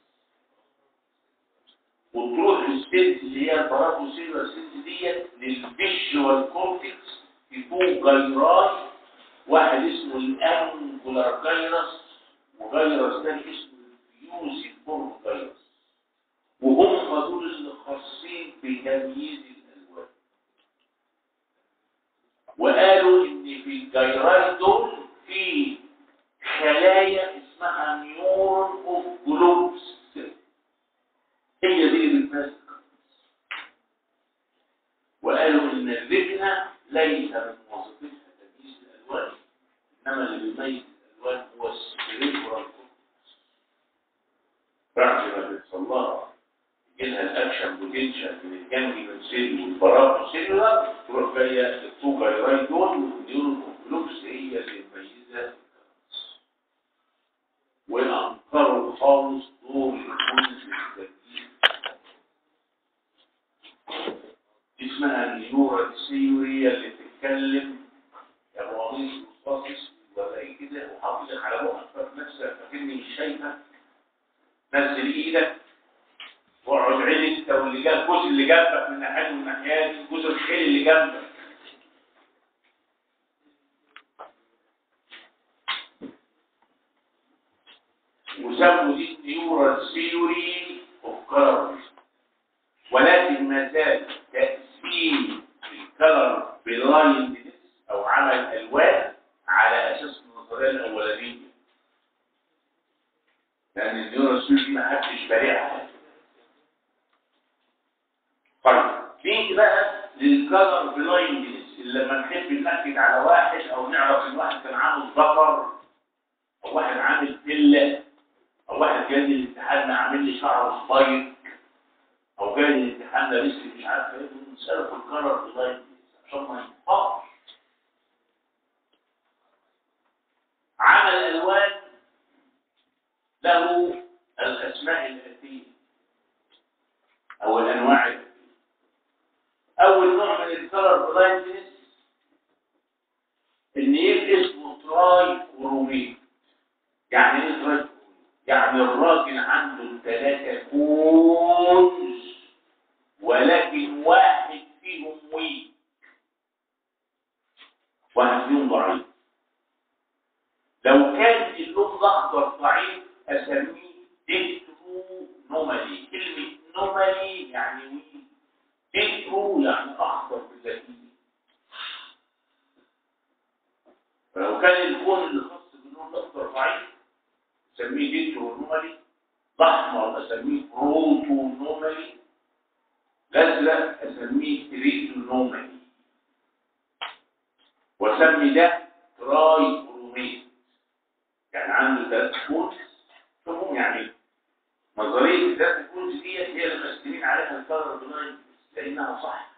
وتروح للسيلز اللي هي البرافو سيليولار سيلز ديت للفيجوال كورتكس في تو جيراي واحد اسمه الانجولار جيرس وجيرس تاني اسمه الفيوزي فورم جيرس وهم دول اللي خاصين بتمييز الالوان وقالوا ان في الجيراي دول في خلايا اسمها نيورون اوف جلوبس هي دي اللي بتمثل وقالوا ان الريتنا ليس من وظيفتها تمييز الالوان انما اللي بيميز الالوان هو السيريبرال كورتكس بعد ما بيحصل لها يجيلها الاكشن بوتنشال من الجانجليون سيل والبرافو سيلولار تروح جايه التو جايراي دول والنيورون اوف جلوبس هي اللي مميزه وانكروا خالص دور الكون في التركيز اسمها النيورال ثيوري اللي بتتكلم يا مواضيع مصاصص ولا ايه كده وحافظ على بقك فاكر نفسك فاكرني مش شايفه نزل ايدك واقعد عين انت واللي جنب الجزء اللي جنبك من ناحيه من ناحيات الجزء الخيل اللي جنبك وسموا دي نيورال ثيوري اوف كلر ولكن ما زال تاثير الكلر بلايندنس او عمل الالوان على اساس النظريه الاولانيه لان النيورال ثيوري دي ما حدش بارعها طيب نيجي بقى للكلر بلايندنس اللي لما نحب ننكد على واحد او نعرف ان واحد كان عامل ذكر او واحد عامل بله او واحد جاي الامتحان عامل لي شعر سبايك او جاي الامتحان لابس لي مش عارف ايه بنساله في الكلر بلايندنس عشان ما ينفعش عمل الالوان له الاسماء الاتيه او الانواع الأكلية. اول نوع من الكلر بلايندنس ان يبقى اسمه تراي كروميت يعني ايه تراي كروميت يعني الراجل عنده ثلاثة كونز ولكن واحد فيهم ويك واحد فيهم ضعيف لو كان اللون الاخضر ضعيف اسميه ديترو نومالي كلمه نومالي يعني ويك ديترو يعني اخضر باللاتيني فلو كان الكون اللي خاص باللون الاخضر ضعيف اسميه ديترو نومالي الاحمر اسميه بروتو نومالي الازرق اسميه تريتو نومالي واسمي ده تراي كروميت يعني عنده ثلاث كونز شوفوا يعني نظريه الثلاث كونز دي هي اللي مقسمين عليها الكلر بلايند لانها صح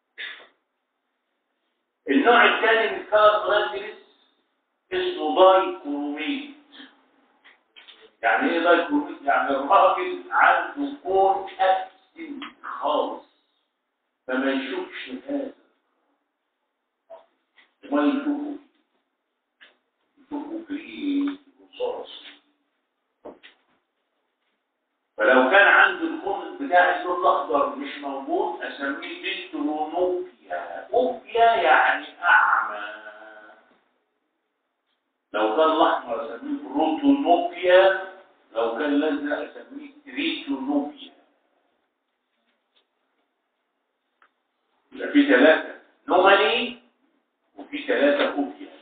النوع الثاني من الكلر بلايند اسمه داي كروميت يعني ايه داي كروميت يعني الراجل عنده كون ابسنت خالص فما يشوفش هذا وما يشوفه يشوفه جريد رصاص فلو كان عنده الكون بتاع اللون الاخضر مش موجود اسميه ديترونوبيا اوبيا يعني اعمى لو كان الاحمر اسميه بروتونوبيا لو كان الازرق اسميه تريتونوبيا يبقى في ثلاثه نومالي وفي ثلاثه اوبيا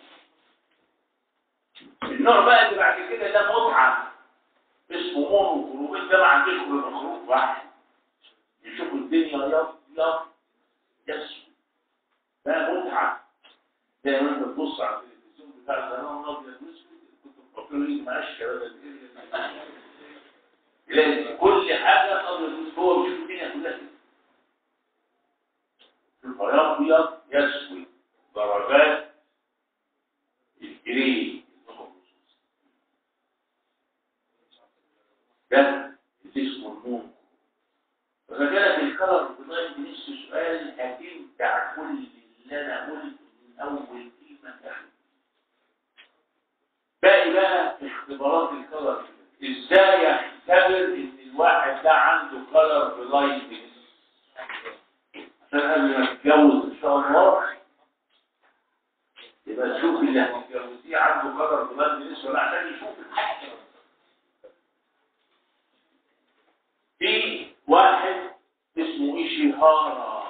النوع بقى اللي بعد كده ده متعه اسمه مونو كرومين ده ما عندوش غير مخروط واحد يشوفوا الدنيا يض يض يسود ده متعه زي ما انت تبص على التلفزيون بتاع زمان ابيض واسود كنت بفكر لي ماشيه ولا تلاقي كل حاجه ابيض واسود هو بيشوف الدنيا كلها كده البياض ابيض يسود درجات الجري ده اللي اسمه النور فإذا كانت الكلر بلايند نفس سؤال هتنفع كل اللي أنا قلته من أول كلمة لآخر باقي بقى اختبارات الكلر ازاي يختبر ان الواحد ده عنده كلر بلايند عشان قبل ما تتجوز ان شاء الله يبقى تشوف اللي هتتجوزيه عنده كلر بلايند ولا عشان يشوف الحاجه في واحد اسمه إيشيهارا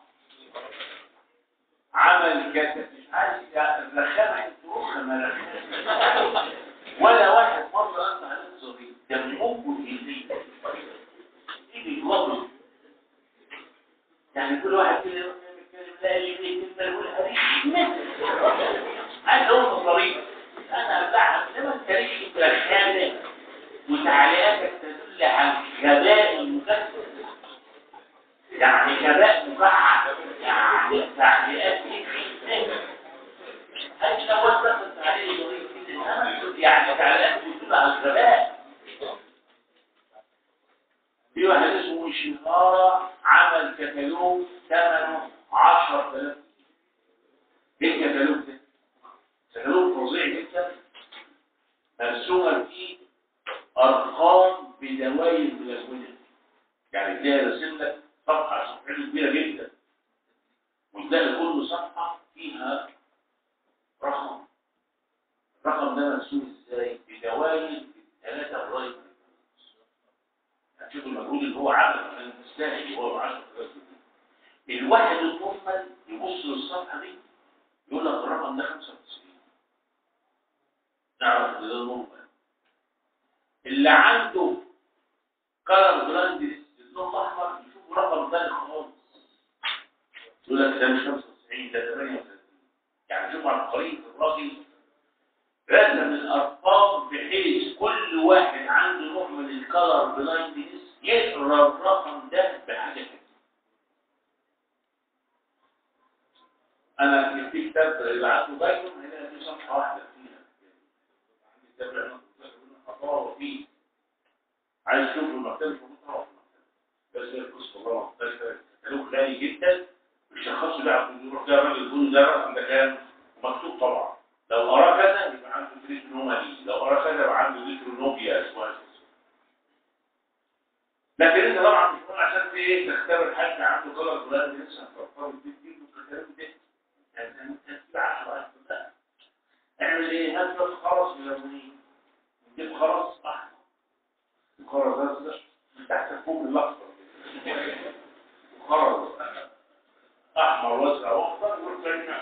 عمل كتب مش عارف الرخامة الرخامة رخامة ولا واحد مرة أنت عليه صغير ده بيمكوا إيدي إيدي غلط يعني كل واحد كده يقول لا اللي بيكتب يقول هريش عايز أقول مصاريف أنا أبدعها إنما التاريخ رخامة وتعليقاتك تدل على غباء المكثف يعني غباء مكعب يعني تعليقات هل لو وصلت التعليق يعني تعليقات تدل على الغباء في واحد اسمه شهارة عمل كتالوج ثمنه 10000 ايه الكتالوج ده؟ كتالوج فظيع جدا مرسومه فيه ارقام بدوائر ملونه يعني تلاقي راسم لك صفحه صفحته كبيره جدا وتلاقي كل صفحه فيها رقم الرقم ده مرسوم ازاي بدوائر ثلاثه برايت هتشوف المجهود اللي هو عمله عشان تستاهل هو 10000 جنيه الواحد المهمل يبص للصفحه دي يقول لك الرقم ده 95 نعرف ان ده المهمل اللي عنده كلر جراند اللون الاحمر يشوف رقم ثاني خالص يقول لك ده مش 95 ده 38 يعني شوف على الخريطه الراجل رسم الارقام بحيث كل واحد عنده نوع من الكلر بلايندنس يقرا الرقم ده بحاجه كده انا في كتاب اللي عنده دايما هنا في صفحه واحده فيها عندي كتاب خطاوة فيه عايز تشوف المكتبة مش موجود طبعا بس هي القصة صوره مختلفه كتالوج غالي جدا بيشخصوا بقى يروح ده راجل يقول ده الرقم ده كام ومكتوب طبعا لو قرا كذا يبقى عنده تريتونومالي لو قرا كذا يبقى عنده ليترونوبيا اسمها لكن انت طبعا بتكون عشان في ايه تختبر حد عنده غلط ولا لسه هتفكر تديله الكلام ده يعني انت تجيب 10 لا اعمل ايه هات بس خرز من الليمونين نجيب خرز احمر وخرز ازرق من تحت الفوق الاخضر وخرز احمر وازرق واخضر والكلمه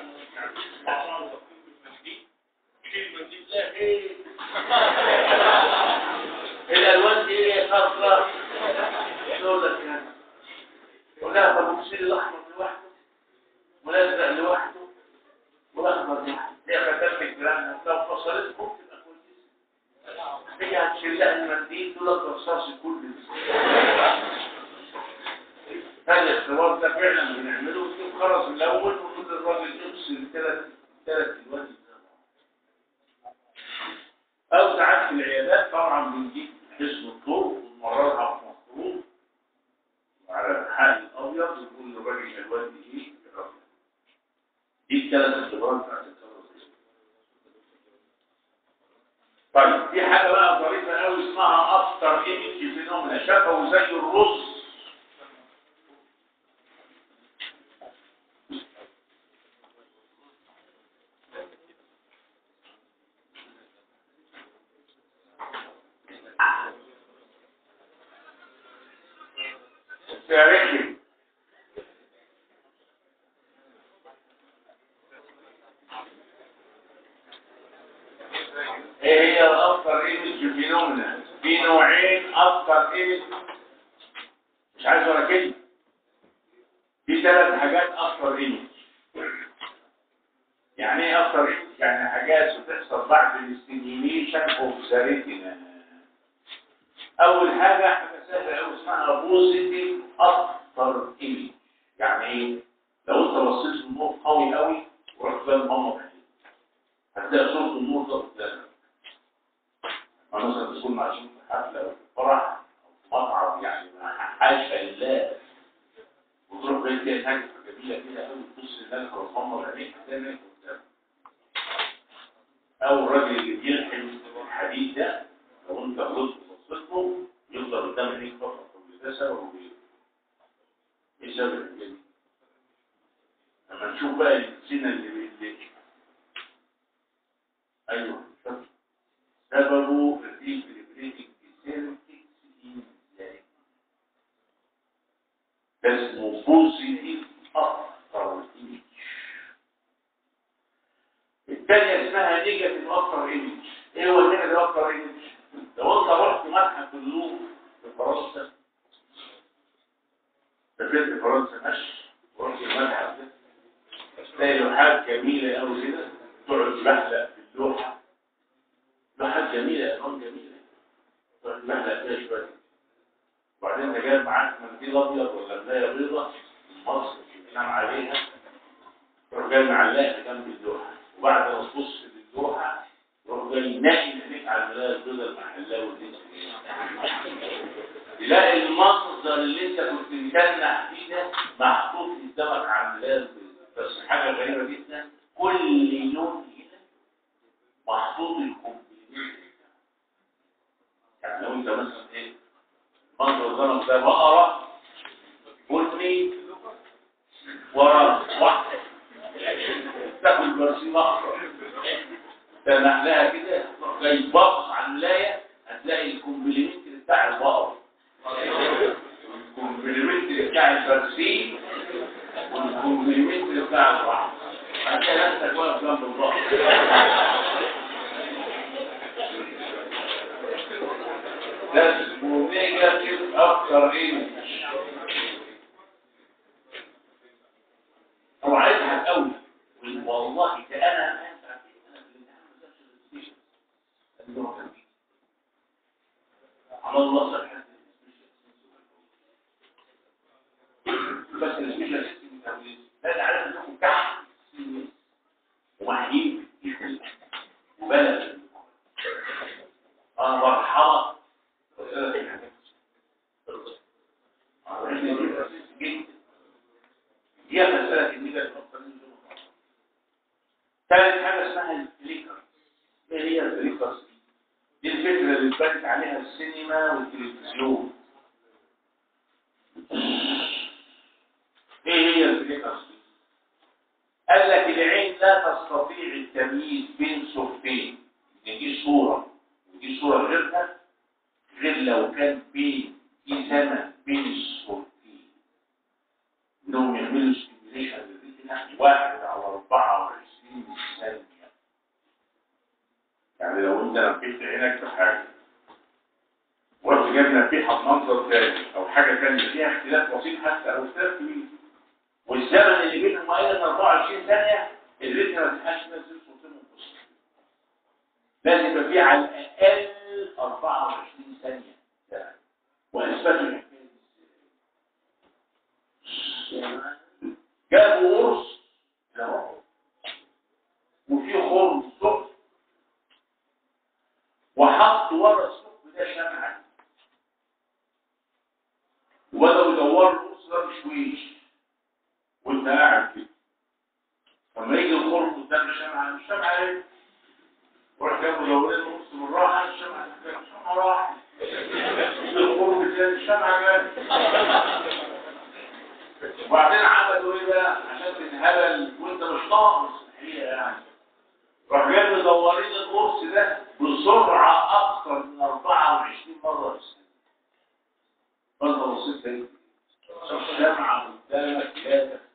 الالوان دي ايه خضراء يقول لك يعني ولا طب بصير الاحمر لوحده والازرق لوحده والاخضر لوحده دي خدمت الكلام لو فصلت ممكن تبقى كويسه تيجي هتشيل لها المنديل دول الرصاص كله هذا الاختبار ده فعلا بنعمله ونجيب خرز من الاول ونقول للراجل يفصل ثلاث ثلاث الوان او ساعات في العيادات طبعا بنجيب جسم الطرق ونمررها في مخروط على الحال الابيض ونقول للراجل الالوان دي ايه الابيض دي الثلاث اختبارات بتاعت الكهرباء طيب في حاجه بقى ظريفه قوي اسمها افتر ايمج فينومينا شافوا زي الرز تاريخي ايه هي الافتر ايمج فينومينا في نوعين افتر ايمج مش عايز ولا كلمه في ثلاث حاجات افتر ايمج يعني ايه افتر ايمج يعني حاجات بتحصل بعد الاستيميليشن اوف ذا ريتينا اول حاجه حاجه سهله قوي اسمها بوزيتيف افتر ايمج يعني ايه لو انت بصيت النور قوي قوي ورحت بقى مغمض عينيك هتلاقي صوره النور ده قدامك مثلا تكون معزوم في حفله او في فرح او في مطعم يعني حاشا لله وتروح بقى تلاقي حاجه جميله كده قوي تبص للناس وتغمض عينيك هتلاقي قدامك او الراجل اللي بيلحم الحديد ده لو انت غلطت وبصيت يفضل قدام عينيك فتره طويله ده سببه ايه؟ ايه سبب الحاجات دي؟ لما نشوف بقى السنه اللي اللي ايوه سببه الريبريبريتنج سيرتكس انزايم اسمه بوزيتيف افتر ايمج الثانيه اسمها نيجاتيف افتر ايمج ايه هو النيجاتيف افتر ايمج لو انت رحت متحف اللوفر في فرنسا سافرت فرنسا مشي ورحت المتحف ده تلاقي لوحات جميله قوي كده تقعد تبحلق في اللوحه لوحات جميله الوان جميله تقعد تبحلق فيها شويه وبعدين انت جايب معاك منديل ابيض ولا ملايه بيضاء مصر تنام عليها تروح جاي معلقها جنب اللوحه وبعد ما تبص للوحه تروح جاي ناقي عينيك على الملايه البيضاء المحلاوي اللي انت تلاقي المنظر اللي انت كنت متنح فيه ده محطوط قدامك على الملايه البيضاء بس حاجه غريبه جدا كل لون هنا محطوط الكومبليمنت يعني لو انت مثلا ايه منظر الغنم ده بقره بني ورا واحده تاكل برسيم اخضر تنح لها كده تروح جاي باصص على الملايه هتلاقي الكومبليمنت بتاع البقره الكومبليمنت بتاع البرسيم والكومبليمنت بتاع الرحم هتلاقي نفسك واقف جنب البقره ده اسمه نيجاتيف افتر ايمج هو عايزها قوي والله ده انا انا على الله صحيح بس السبيشال سيستم ده عارف انكم تحت ومحيين وبلد انا مرحبا هي مسألة كبيرة النقطة دي ثالث حاجة اسمها الفليكر ايه هي الفليكر دي الفكرة اللي اتبنت عليها السينما والتلفزيون ايه هي الفليكر قال لك العين لا تستطيع التمييز بين صورتين ان دي صورة ودي صورة غيرها غير لو كان بين في زمن بين الصورتين انهم يعملوا ستيميليشن للريتنا واحد على 24 ثانية يعني لو انت نبهت عينك بحاجة ورحت جايب نبيحة بمنظر تاني او حاجة تانية فيها اختلاف بسيط حتى او اختلاف كبير والزمن اللي بينهم ايضا 24 ثانية الريتنا ما تلحقش تنزل صورتين منفصلين لازم يبقى فيه على الاقل 24 ثانية ده. واثبتوا الحكايه دي ازاي؟ جابوا قرص اهو وفي خرم ثقب وحط ورا الثقب ده شمعة وبدأوا يدوروا القرص ده بشويش وانت قاعد كده لما يجي الخرم قدام الشمعة مش شمعة ايه؟ وراح جابوا دورين القرص بالراحة الشمعة الشمعة راحت الخروج الثاني الشمعة جاي وبعدين عملوا ايه بقى عشان تنهبل وانت مش ناقص هي يعني راح جاي مدورين القرص ده بسرعة اكثر من 24 مرة في السنة فانت بصيت ايه الشمعة قدامك لا تختلف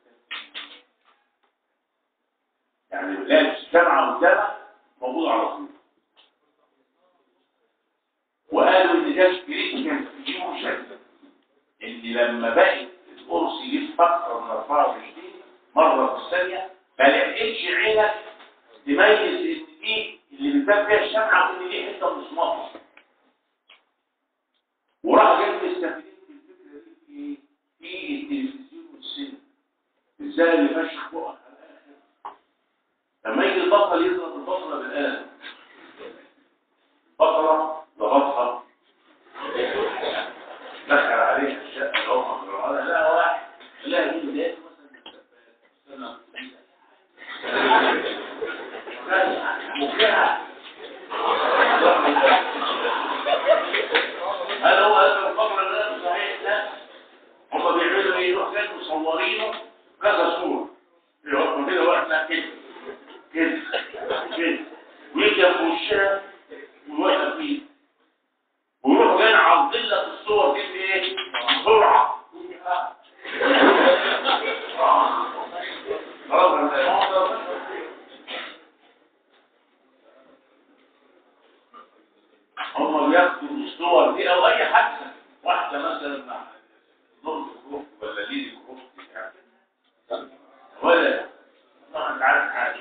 يعني لا الشمعة قدامك موجودة على طول وقالوا ان ده كريتيكال فيوجن ان لما بقت القرص يجيب اكثر من 24 مره في الثانيه ما لقيتش عينك تميز ان دي اللي بتبان فيها الشمعه ان دي حته مسمطه وراح جاي مستفيدين في الفكره دي في في التلفزيون والسينما ازاي اللي فشخ بقى على الاخر لما يجي البطل يضرب البطله بالقلم بطله ضغطها دخل عليها الشقة اللي هو مجرى لا واحد لا مين ده مثلا مقنعة هل هو هذا القبر ده صحيح لا هم بيعملوا ايه يروح جاي مصورينه كذا صورة يروحوا كده واحنا كده كده كده ويجي في وشها ويوقف فيه ويروح جاي عرضين لك الصور دي بايه؟ بسرعه هم بياخدوا الصور دي او اي حادثه واحده مثلا مع نور كروف ولا ليدي كروف يعني ولا طبعا انت عارف حاجه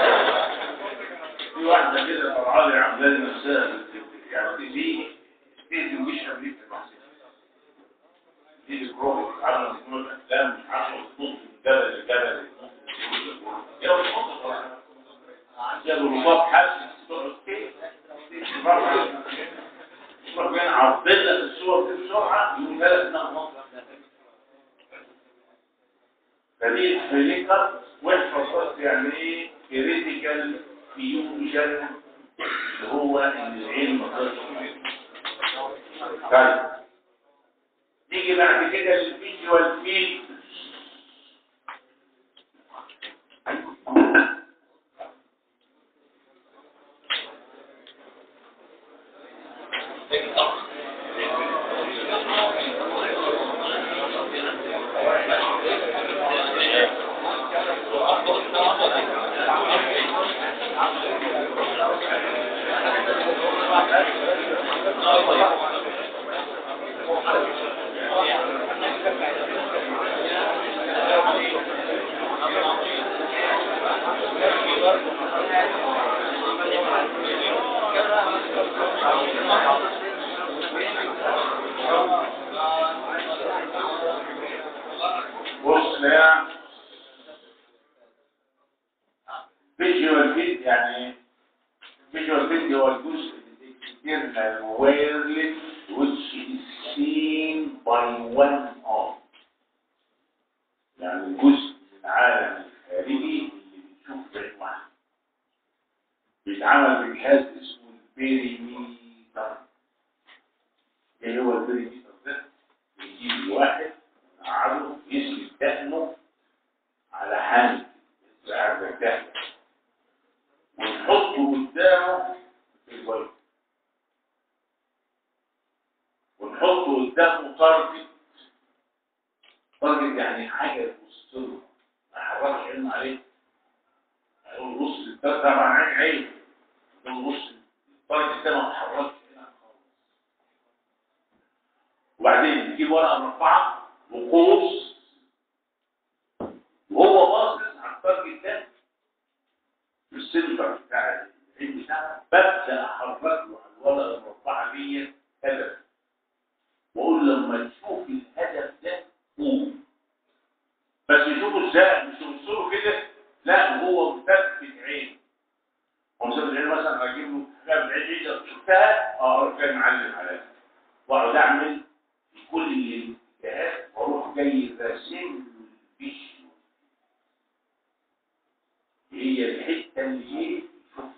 في واحده كده طالعه لي عامله لي نفسها يعني دي دي مش امريكا المحسن دي الكروب عامله تكون الافلام مش عارفه تنط من جبل لجبل يا بتنط يا بالرصاص حاسس تقعد كده تروح جاي عرضين لك الصور دي بسرعه يقول لك انها منطقه فدي فليكر واحفظ بس يعني ايه كريتيكال فيوجن اللي هو ان العين ما تقدرش طيب نيجي بعد كده للفيجوال فيلد بص يا فيجوال فيلد يعني فيجوال فيلد هو الجزء external wireless which is seen by one eye يعني الجزء ايه هو البريميتر ده يجيب واحد قعده يسند دقنه على حامل قاعد مرتاح ونحطه قدامه في الوايت ونحطه قدامه تارجت تارجت يعني حاجه يبص له ما يحركش عينه عليه هيقول بص ده طبعا عين عين يقول بص التارجت ده ما تحركش عينك خالص وبعدين نجيب ورقه مربعه وقوس وهو باصص على التارجت ده في السنتر بتاع العين بتاعه ببدا احرك له على الورقه المربعه دي هدف واقول لما تشوف الهدف ده قوم بس يشوفوا ازاي مش يبصوا كده لا هو مثبت عين هو مثبت عين مثلا اجيب له حاجه من العين دي شفتها اه كان معلم عليها واقعد اعمل في كل الاتجاهات واروح جاي راسم له الفيشن هي الحته اللي ايه يشوفها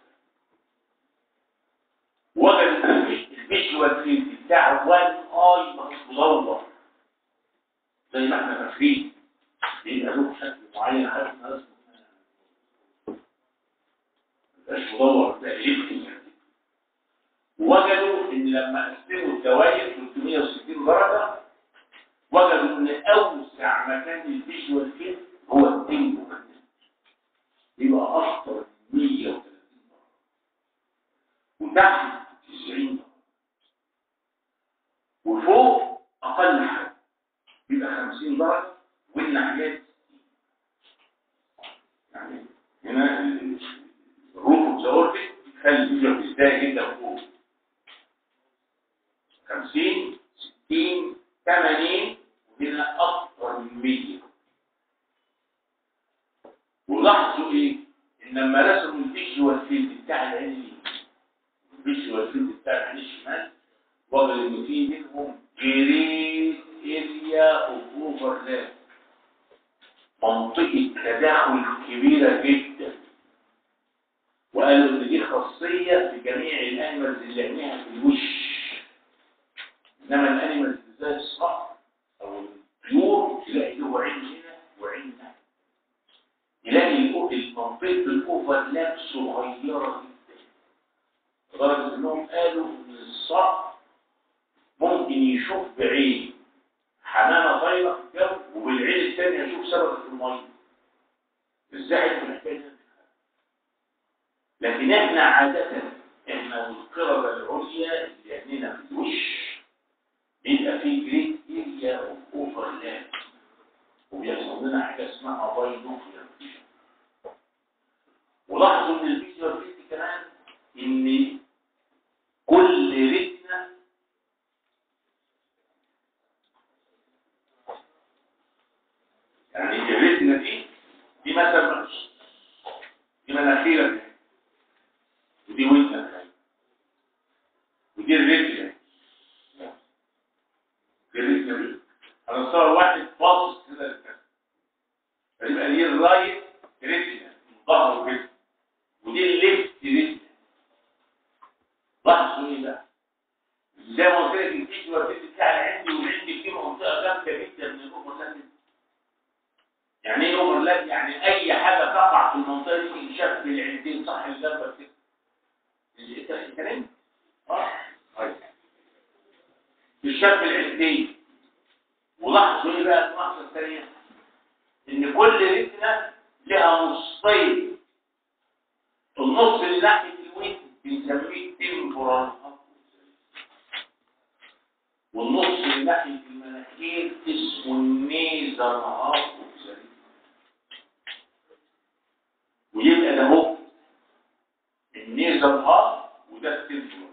وجد الفيجوال فيلد بتاع وان اي مدور زي ما احنا فاكرين بيبقى له شكل معين عارف ان اسمه مبقاش مدور ده اليبتي وجدوا ان لما قسموا الدوائر 360 درجه وجدوا ان اوسع مكان للفيجوال فيلد هو التنجو يبقى اكتر من 130 درجه وتحت 90 درجه وفوق اقل حاجه يبقى 50 درجه والناحيات يعني هنا الروف اوف ذا اوربت بتخلي الفيجوال ازاي جدا فوق 50 60 80 وهنا اكتر من 100 ولاحظوا ايه ان لما رسموا الفيجوال فيلد بتاع العين اليمين الفيجوال فيلد بتاع العين الشمال وجد ان في منهم جريت اريا اوف اوفرلاب منطقه تداخل كبيره جدا وقالوا ان دي خاصيه في جميع الانيمالز اللي عينيها في الوش انما الانيمالز زي الصقر او الطيور تلاقي له عين هنا وعين هنا يلاقي المنطقه الاوفرلاب صغيره جدا لدرجه انهم قالوا ان الصقر ممكن يشوف بعين حمامه طايره في الجو وبالعين الثانيه يشوف سمكه في الميه ازاي انتوا محتاجين لكن احنا عاده احنا والقرده العليا اللي عينينا في الوش بيبقى فيه جريت اريا اوف اوفرلاب وبيحصل لنا حاجه اسمها باينوكلر فيجن ولاحظوا ان الفيجوال فيلد كمان ان كل ريتنا يعني الريتنا دي دي مثلا دي مناخيرك ودي ودنك ودي الريتنا دي الريتنا دي انا صار واحد باصص كده للكتف فيبقى دي الرايت ريتنا ظهره كده ودي الليفت ريتنا لاحظوا ايه بقى زي ما قلت لك الفيجوال فيلد بتاع عندي وعندي في منطقه جامده جدا من الاوفرلاب يعني ايه اوفرلاب يعني اي حاجه تقع في المنطقه دي تنشف في العندين صح الجنب كده انت الكلام اه طيب تنشف في العندين ولاحظوا ايه بقى الملاحظه الثانيه ان كل ريتنا لها نصين النص اللي ناحيه الوين بنسميه تمبورال والنص اللي ناحيه المناخير اسمه النيزل هارت ويبقى ده هو النيزل هارت وده التمبورال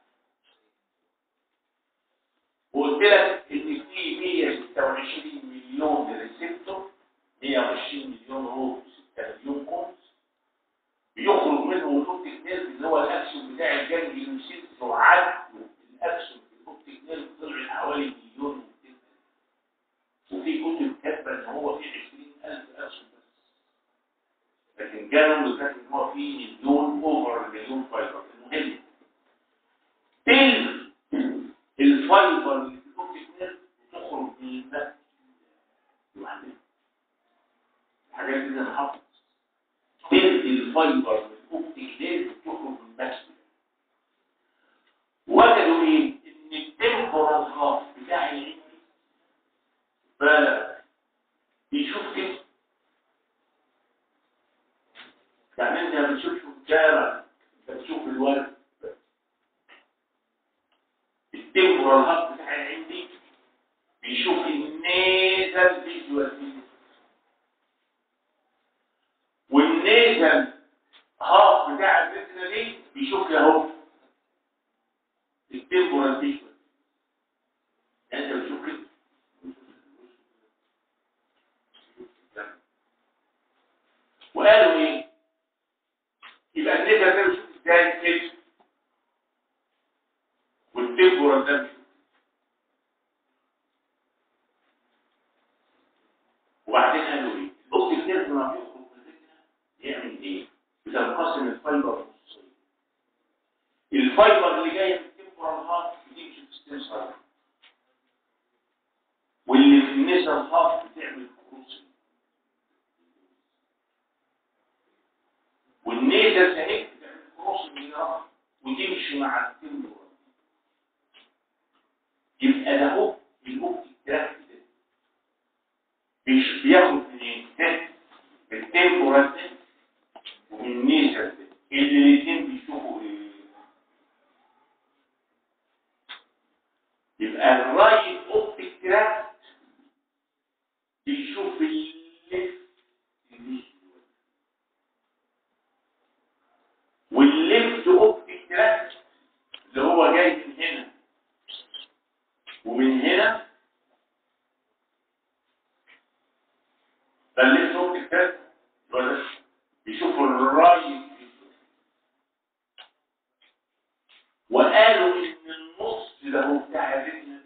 وقلت لك ان في 126 مليون ريسبتور 120 مليون روح 6 مليون كونز بيخرج منهم الاوبتيك نيرف اللي هو الاكشن بتاع الجنب يمسك وعدوا الاكشن في الاوبتيك نيرف طلع حوالي مليون وفي كتب كاتبه ان هو في 20000 اكشن بس لكن جانب كاتب ان هو في مليون اوفر مليون فايبر المهم تلت الفايبر فايبر من الاوبتيك نيرف بتخرج من الماكسيلا وجدوا ايه ان التمبورال هاف بتاع العين بالك بيشوف كده يعني انت ما بتشوفش الشارع انت بتشوف الورد التمبورال هاف بتاع العين دي بيشوف النيزل فيجوال والنيزل هاف بتاع الريتنا دي بيشوف لي اهو التمبورال فيجوال يعني انت بتشوف كده وقالوا ايه يبقى النيزل ده بيشوف ازاي كده والتمبورال ده بيشوف وبعدين قالوا ايه الاوبتيك نيرف لما بيخرج من الريتنا يعمل ايه بتنقسم الفايبر نصين الفايبر اللي جايه من التمبورال هاف بتمشي في ستيم سايكل واللي في النيزل هاف بتعمل كروسنج والنيزل اهي بتعمل كروسنج هنا وتمشي مع التمبورال يبقى ده هو الاوبتيك تراك ده مش بياخد من ايه من التمبورال ده ومن النيزل ده اللي الاثنين بيشوفوا ايه يبقى الرايت اوبتيك تراك بيشوف الليفت والليفت اوبتيك تراك اللي هو جاي من هنا ومن هنا ده الليفت اوبتيك تراك ولا بيشوف الرايت وقالوا ان النص ده هو بتاع الرجل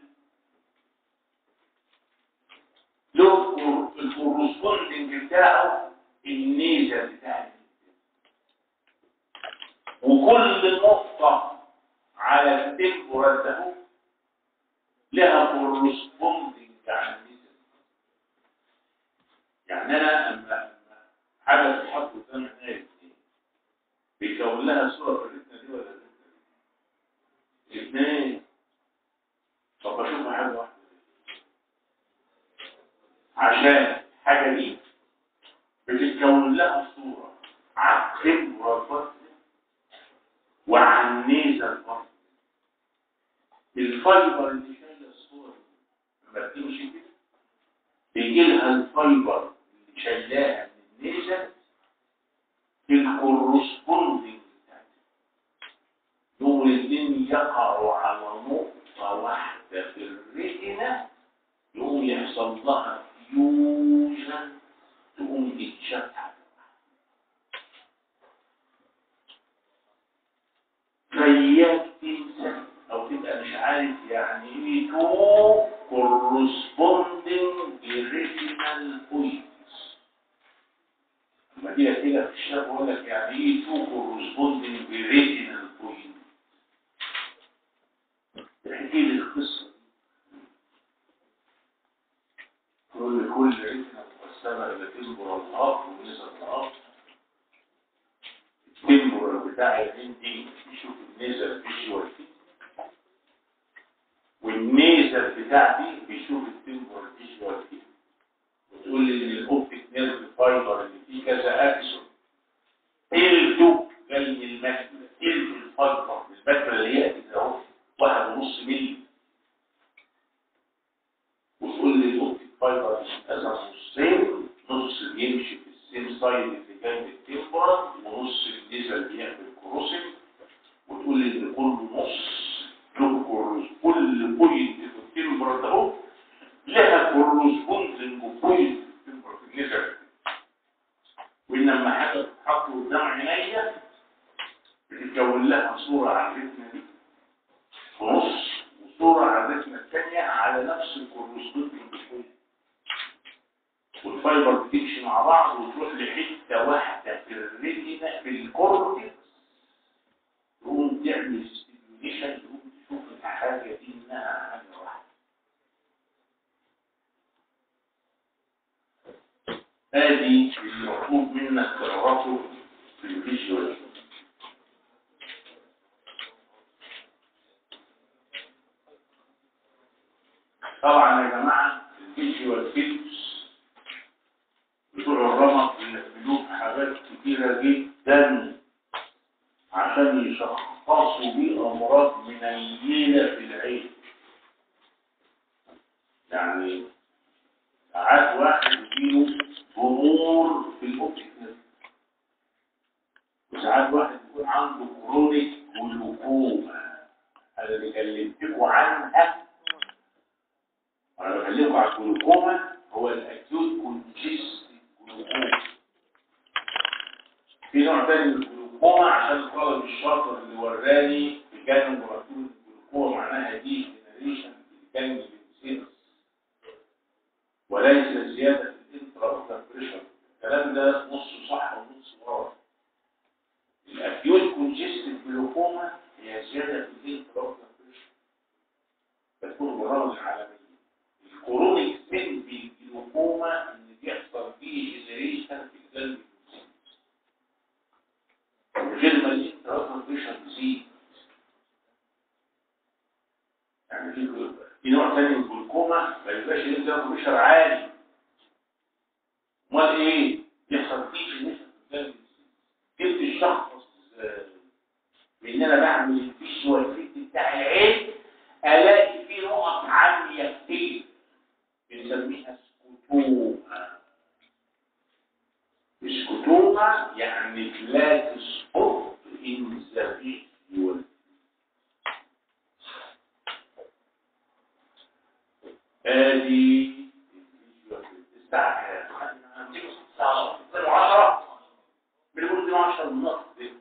له الكورسبوندنج بتاعه النيزل بتاع الرجل وكل نقطة على التمبورال ده لها كورسبوندنج على النيزل يعني انا اما أما حاجه تتحط قدام عينيا بيكون لها صوره في الريتنا دي ولا الريتنا دي؟ الاثنين طب بشوفها حاجه واحده عشان الحاجه دي بتتكون لها صوره على التمبورال وعلى النيزل برضه الفايبر اللي شايله الصوره دي لما بتمشي كده بيجي لها الفايبر اللي شايلاها من النيزل في الكورسبوندنج دول الاثنين يقعوا على نقطة واحدة في الريتنا يقوم يحصل لها فيوجن تقوم تتشتت فياك تنسى او تبقى مش عارف يعني ايه تو corresponding retinal points لما تيجي كده في الشرح بقول لك يعني ايه تو corresponding retinal point احكي لي القصه كل كل ريتنا مقسمه الى تمبرال هاف ونسل هاف التمبرال بتاع الهندي يشوف النزل فيجوال والنيزل بتاع دي بيشوف التمبرال فيجوال فيه وتقول لي ان الاوبتيك نيرف فايبر اللي فيه كذا اكسون تلته جاي من الماكله تلت الفايبر الماكله اللي هي كده اهو واحد ونص ملي وتقول لي الاوبتيك فايبر بيتقسم نصين نص بيمشي في السيم سايد اللي جنب التمبرال ونص النيزل بيعمل كروسنج وتقول لي ان كل نص له كورس كل بوينت في التمبرال ده اهو لها كورسبوندنج بوينت في النزل وان لما حاجه تتحط قدام عينيا بتتكون لها صوره على الريتنا دي في نص وصوره على الريتنا الثانيه على نفس الكورسبوندنج بوينت والفايبر بتمشي مع بعض وتروح لحته واحده في الريتنا في الكورتكس تقوم تعمل ستيميوليشن تقوم تشوف الحاجه دي انها حاجه واحده ادي المطلوب منك تعرفه في الفيجوال طبعا يا جماعة الفيجوال فيلمز بتوع الرمق بيعملوه حاجات كتيرة جدا عشان يشخصوا بيه أمراض منيلة في العين يعني ساعات واحد يجيله ضمور في الأوبتيك نيرف وساعات واحد يكون عنده كرونيك جلوكوما أنا اللي كلمتكم عنها أنا بكلمكم عن الجلوكوما هو الأكيوت كونجست جلوكوما في نوع تاني من الجلوكوما عشان الطالب الشاطر اللي وراني في كان مكتوب الجلوكوما معناها دي جنريشن في الجنب السيرس وليس زيادة في الانترا اوكلر بريشر الكلام ده نص صح ونص غلط الاكيوت كونجستيف جلوكوما هي زيادة في الانترا اوكلر بريشر بتكون بالرمز العالمية الكورونيك سين بالجلوكوما ان بيحصل فيه جنريشن في القلب من غير ما الانترا اوكلر بريشر تزيد يعني في في نوع ثاني من الجلوكوما ما يبقاش الانترا بريشر عالي امال ايه يحصل فيه جنريشن في القلب جبت الشخص بان انا بعمل الفيجوال فيت بتاع العين الاقي فيه نقط عاليه كتير بنسميها سكوتوما سكوتوما يعني فلات سبوت ان ذا فيجوال ادي الساعه كام؟ الساعه 10 بنقول 12 ونص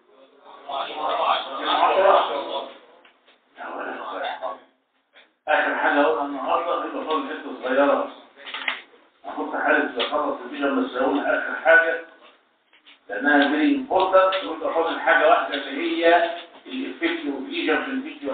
اخر حاجه اقولها النهارده يبقى فاضل حته صغيره احط حاله خلص الفيجن بس اقول اخر حاجه لانها فيري امبورتنت ويبقى فاضل حاجه واحده اللي هي الافكت والفيجن في الفيديو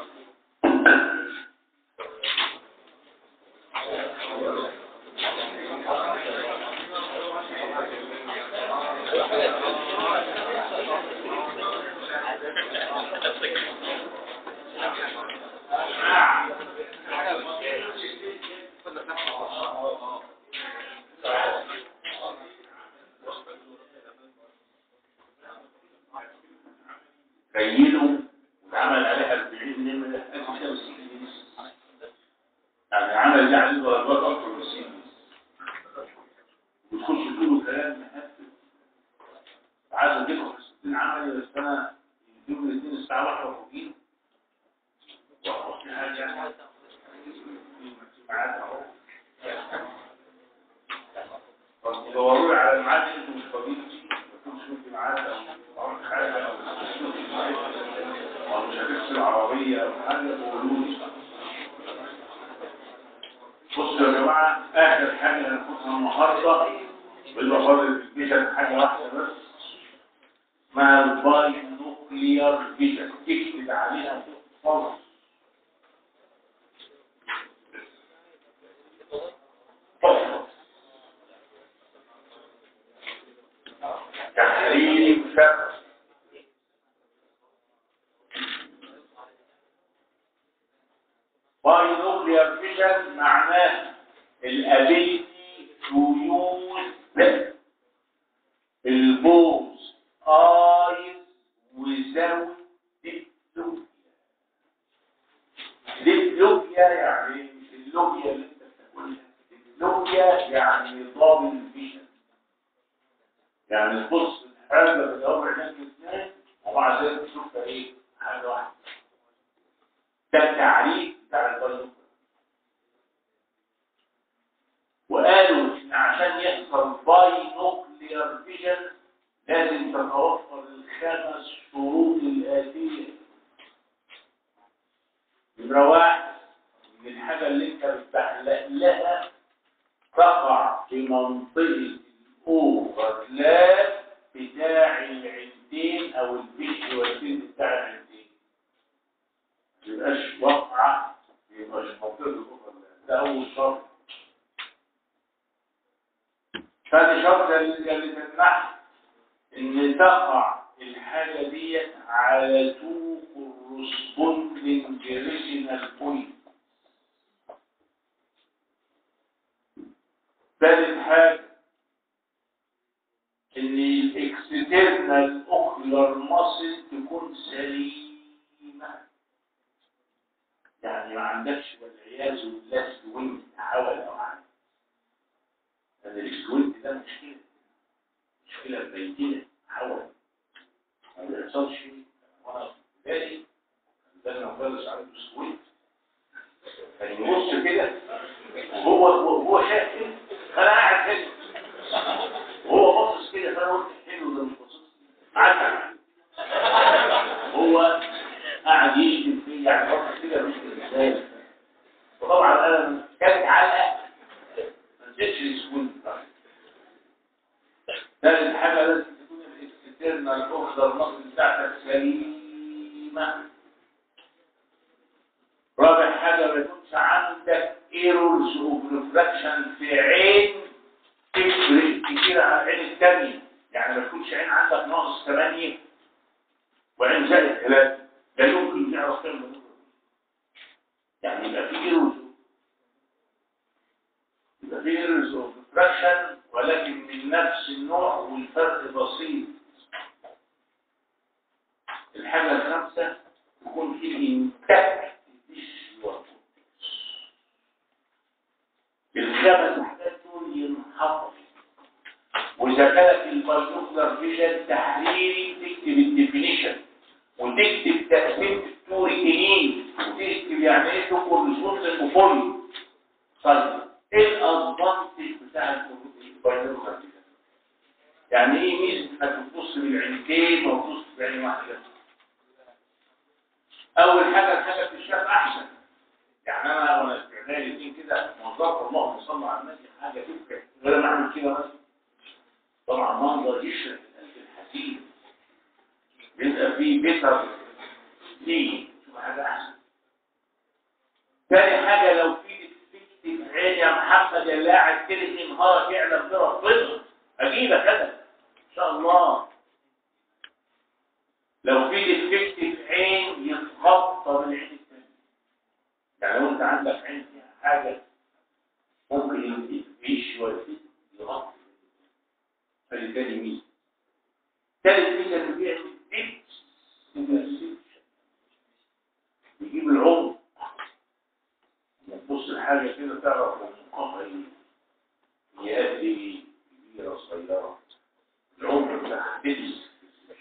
خيلوا واتعمل عليها 40 نمرة أكثر سيريس يعني عمل دي عليه درجات أكثر من سيريس وتخش تقولوا كلام مهفل عايز أديكم حصتين عملي بس أنا يوم الاثنين الساعة واحدة وفوقين وأحط حاجة معاك أهو طب دوروا لي على الميعاد اللي انتوا مش فاضيين فيه ما تكونش انت معاك او عملت حاجه او او مش هتغسل العربيه او حاجه قولوا لي بصوا يا جماعه اخر حاجه هناخدها النهارده بالله فاضل الفيجن حاجه واحده بس اسمها الباي نوكليار فيجن تكتب عليها خالص فقط تحريم شخص باينوكليار فيجن معناه الابيلتي تو يوز البوز ايز وزاوية ديبلوبيا ديبلوبيا يعني مش اللوبيا اللي انت بتاكلها ديبلوبيا يعني ضابط فيجن يعني تبص حاجة بدور عينك الاثنين ومع ذلك تشوفها ايه حاجة واحدة ده التعريف بتاع البيض وقالوا ان عشان يحصل باي نوكليار فيجن لازم تتوفر الخمس شروط الآتية نمرة واحد ان الحاجة اللي انت بتحلق لها تقع في منطقة الاوفرلاب بتاع العندين او الفيجوالين بتاع العندين ما يبقاش واقعة ما يبقاش منطقة الاوفرلاب ده اول شرط ثاني شرط اللي اللي تمنح ان تقع الحاجة دي على تو corresponding directional point ثالث حاجة ان الاكسترنال اوكلر ماسل تكون سليمة يعني ما عندكش والعياذ بالله سوينت حول او عن لان السوينت ده مشكلة مشكلة بيتية حول ما بيحصلش وانا في ابتدائي كان ده مدرس عنده سوينت كان يبص كده وهو وهو شايف كده انا قاعد كده وهو باصص كده فانا قلت حلو ده مش باصص قعدت هو قاعد يشتم فيا يعني باصص كده مش ازاي وطبعا انا كانت علقه ما نسيتش السكون ثالث حاجه لازم تكون الاكسترنال اوردر مصر بتاعتك سليمه رابع حاجه ما يكونش عندك ايرورز اوف ريفراكشن في عين تفرق كتير عن العين الثانيه يعني ما تكونش عين عندك ناقص 8 وعين زائد 3 لا يمكن تعرف تعمل الموضوع يعني يبقى في ايرورز يبقى في ايرورز اوف ريفراكشن ولكن من نفس النوع والفرق بسيط الحاجه الخامسه يكون في انتاج الخمس حاجات دول ينحفظ واذا كانت الباينوكلر فيجن تحريري تكتب الديفينيشن وتكتب تقسيم التوري تنين وتكتب يعني ايه تكون ريسورس المفولي طيب ايه الادفانتج بتاع الباينوكلر فيجن يعني ايه ميزه انك تبص بالعينتين وتبص بعين واحده اول حاجه الحاجه بتشاف احسن يعني انا وانا استعمالي الاثنين كده موظف الله صلى على الناس حاجه تفرق غير ما اعمل كده بس طبعا منظر يشرق القلب الحزين بيبقى فيه بيتر تيجي تبقى حاجه احسن تاني حاجه لو في ديفكت في عين يا محمد اللي قاعد كده نهارك يعلم بربنا اجيبك انا ان شاء الله لو في ديفكت في عين يتخطى من العين يعني لو انت عندك عين فيها حاجة ممكن يعيش شوية يغطي فلذلك ميزة ثالث ميزة اللي بيعمل ديبس يجيب العمق لما تبص الحاجة كده تعرف عمقها ايه هي قد ايه كبيرة صغيرة العمق بتاعها ديبس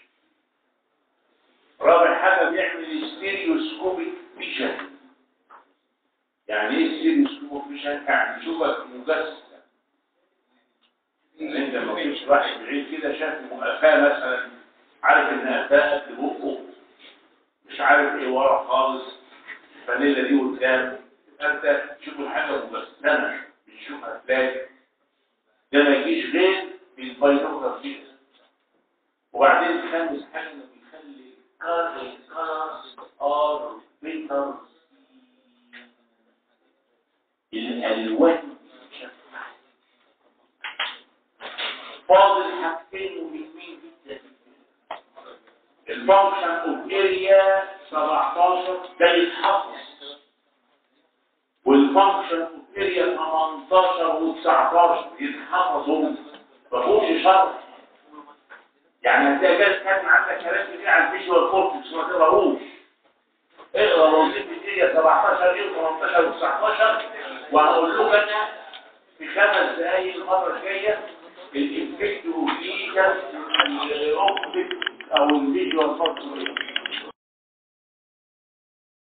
رابع حاجة بيعمل ستيريوسكوبيك فيجن يعني ايه السيريس كوفيشن يعني شوفك مجسد يعني انت لما تمشي واحد بعيد كده شاف قفاه مثلا عارف ان قفاه في بقه مش عارف ايه ورا خالص الفانيلا دي قدام انت تشوف الحاجه مجسمه بتشوف افلام ده ما يجيش غير بالباينوكلر فيكس وبعدين خامس حاجه انه بيخلي الكارز ار بيتر الالوان فاضل حاجتين مهمين جدا الفانكشن اوف اريا 17 ده يتحفظ والفانكشن اوف اريا 18 و19 يتحفظوا ما فيهوش شرط يعني هتلاقي جاي كان عندك كلام كتير عن الفيجوال كورتكس ما تقراهوش اقرا وظيفه اريا 17 ايه و18 و19 وهقول لكم انا في خمس دقايق المره الجايه الافكت وفيجن الاوبتيك او الفيجوال فانكشن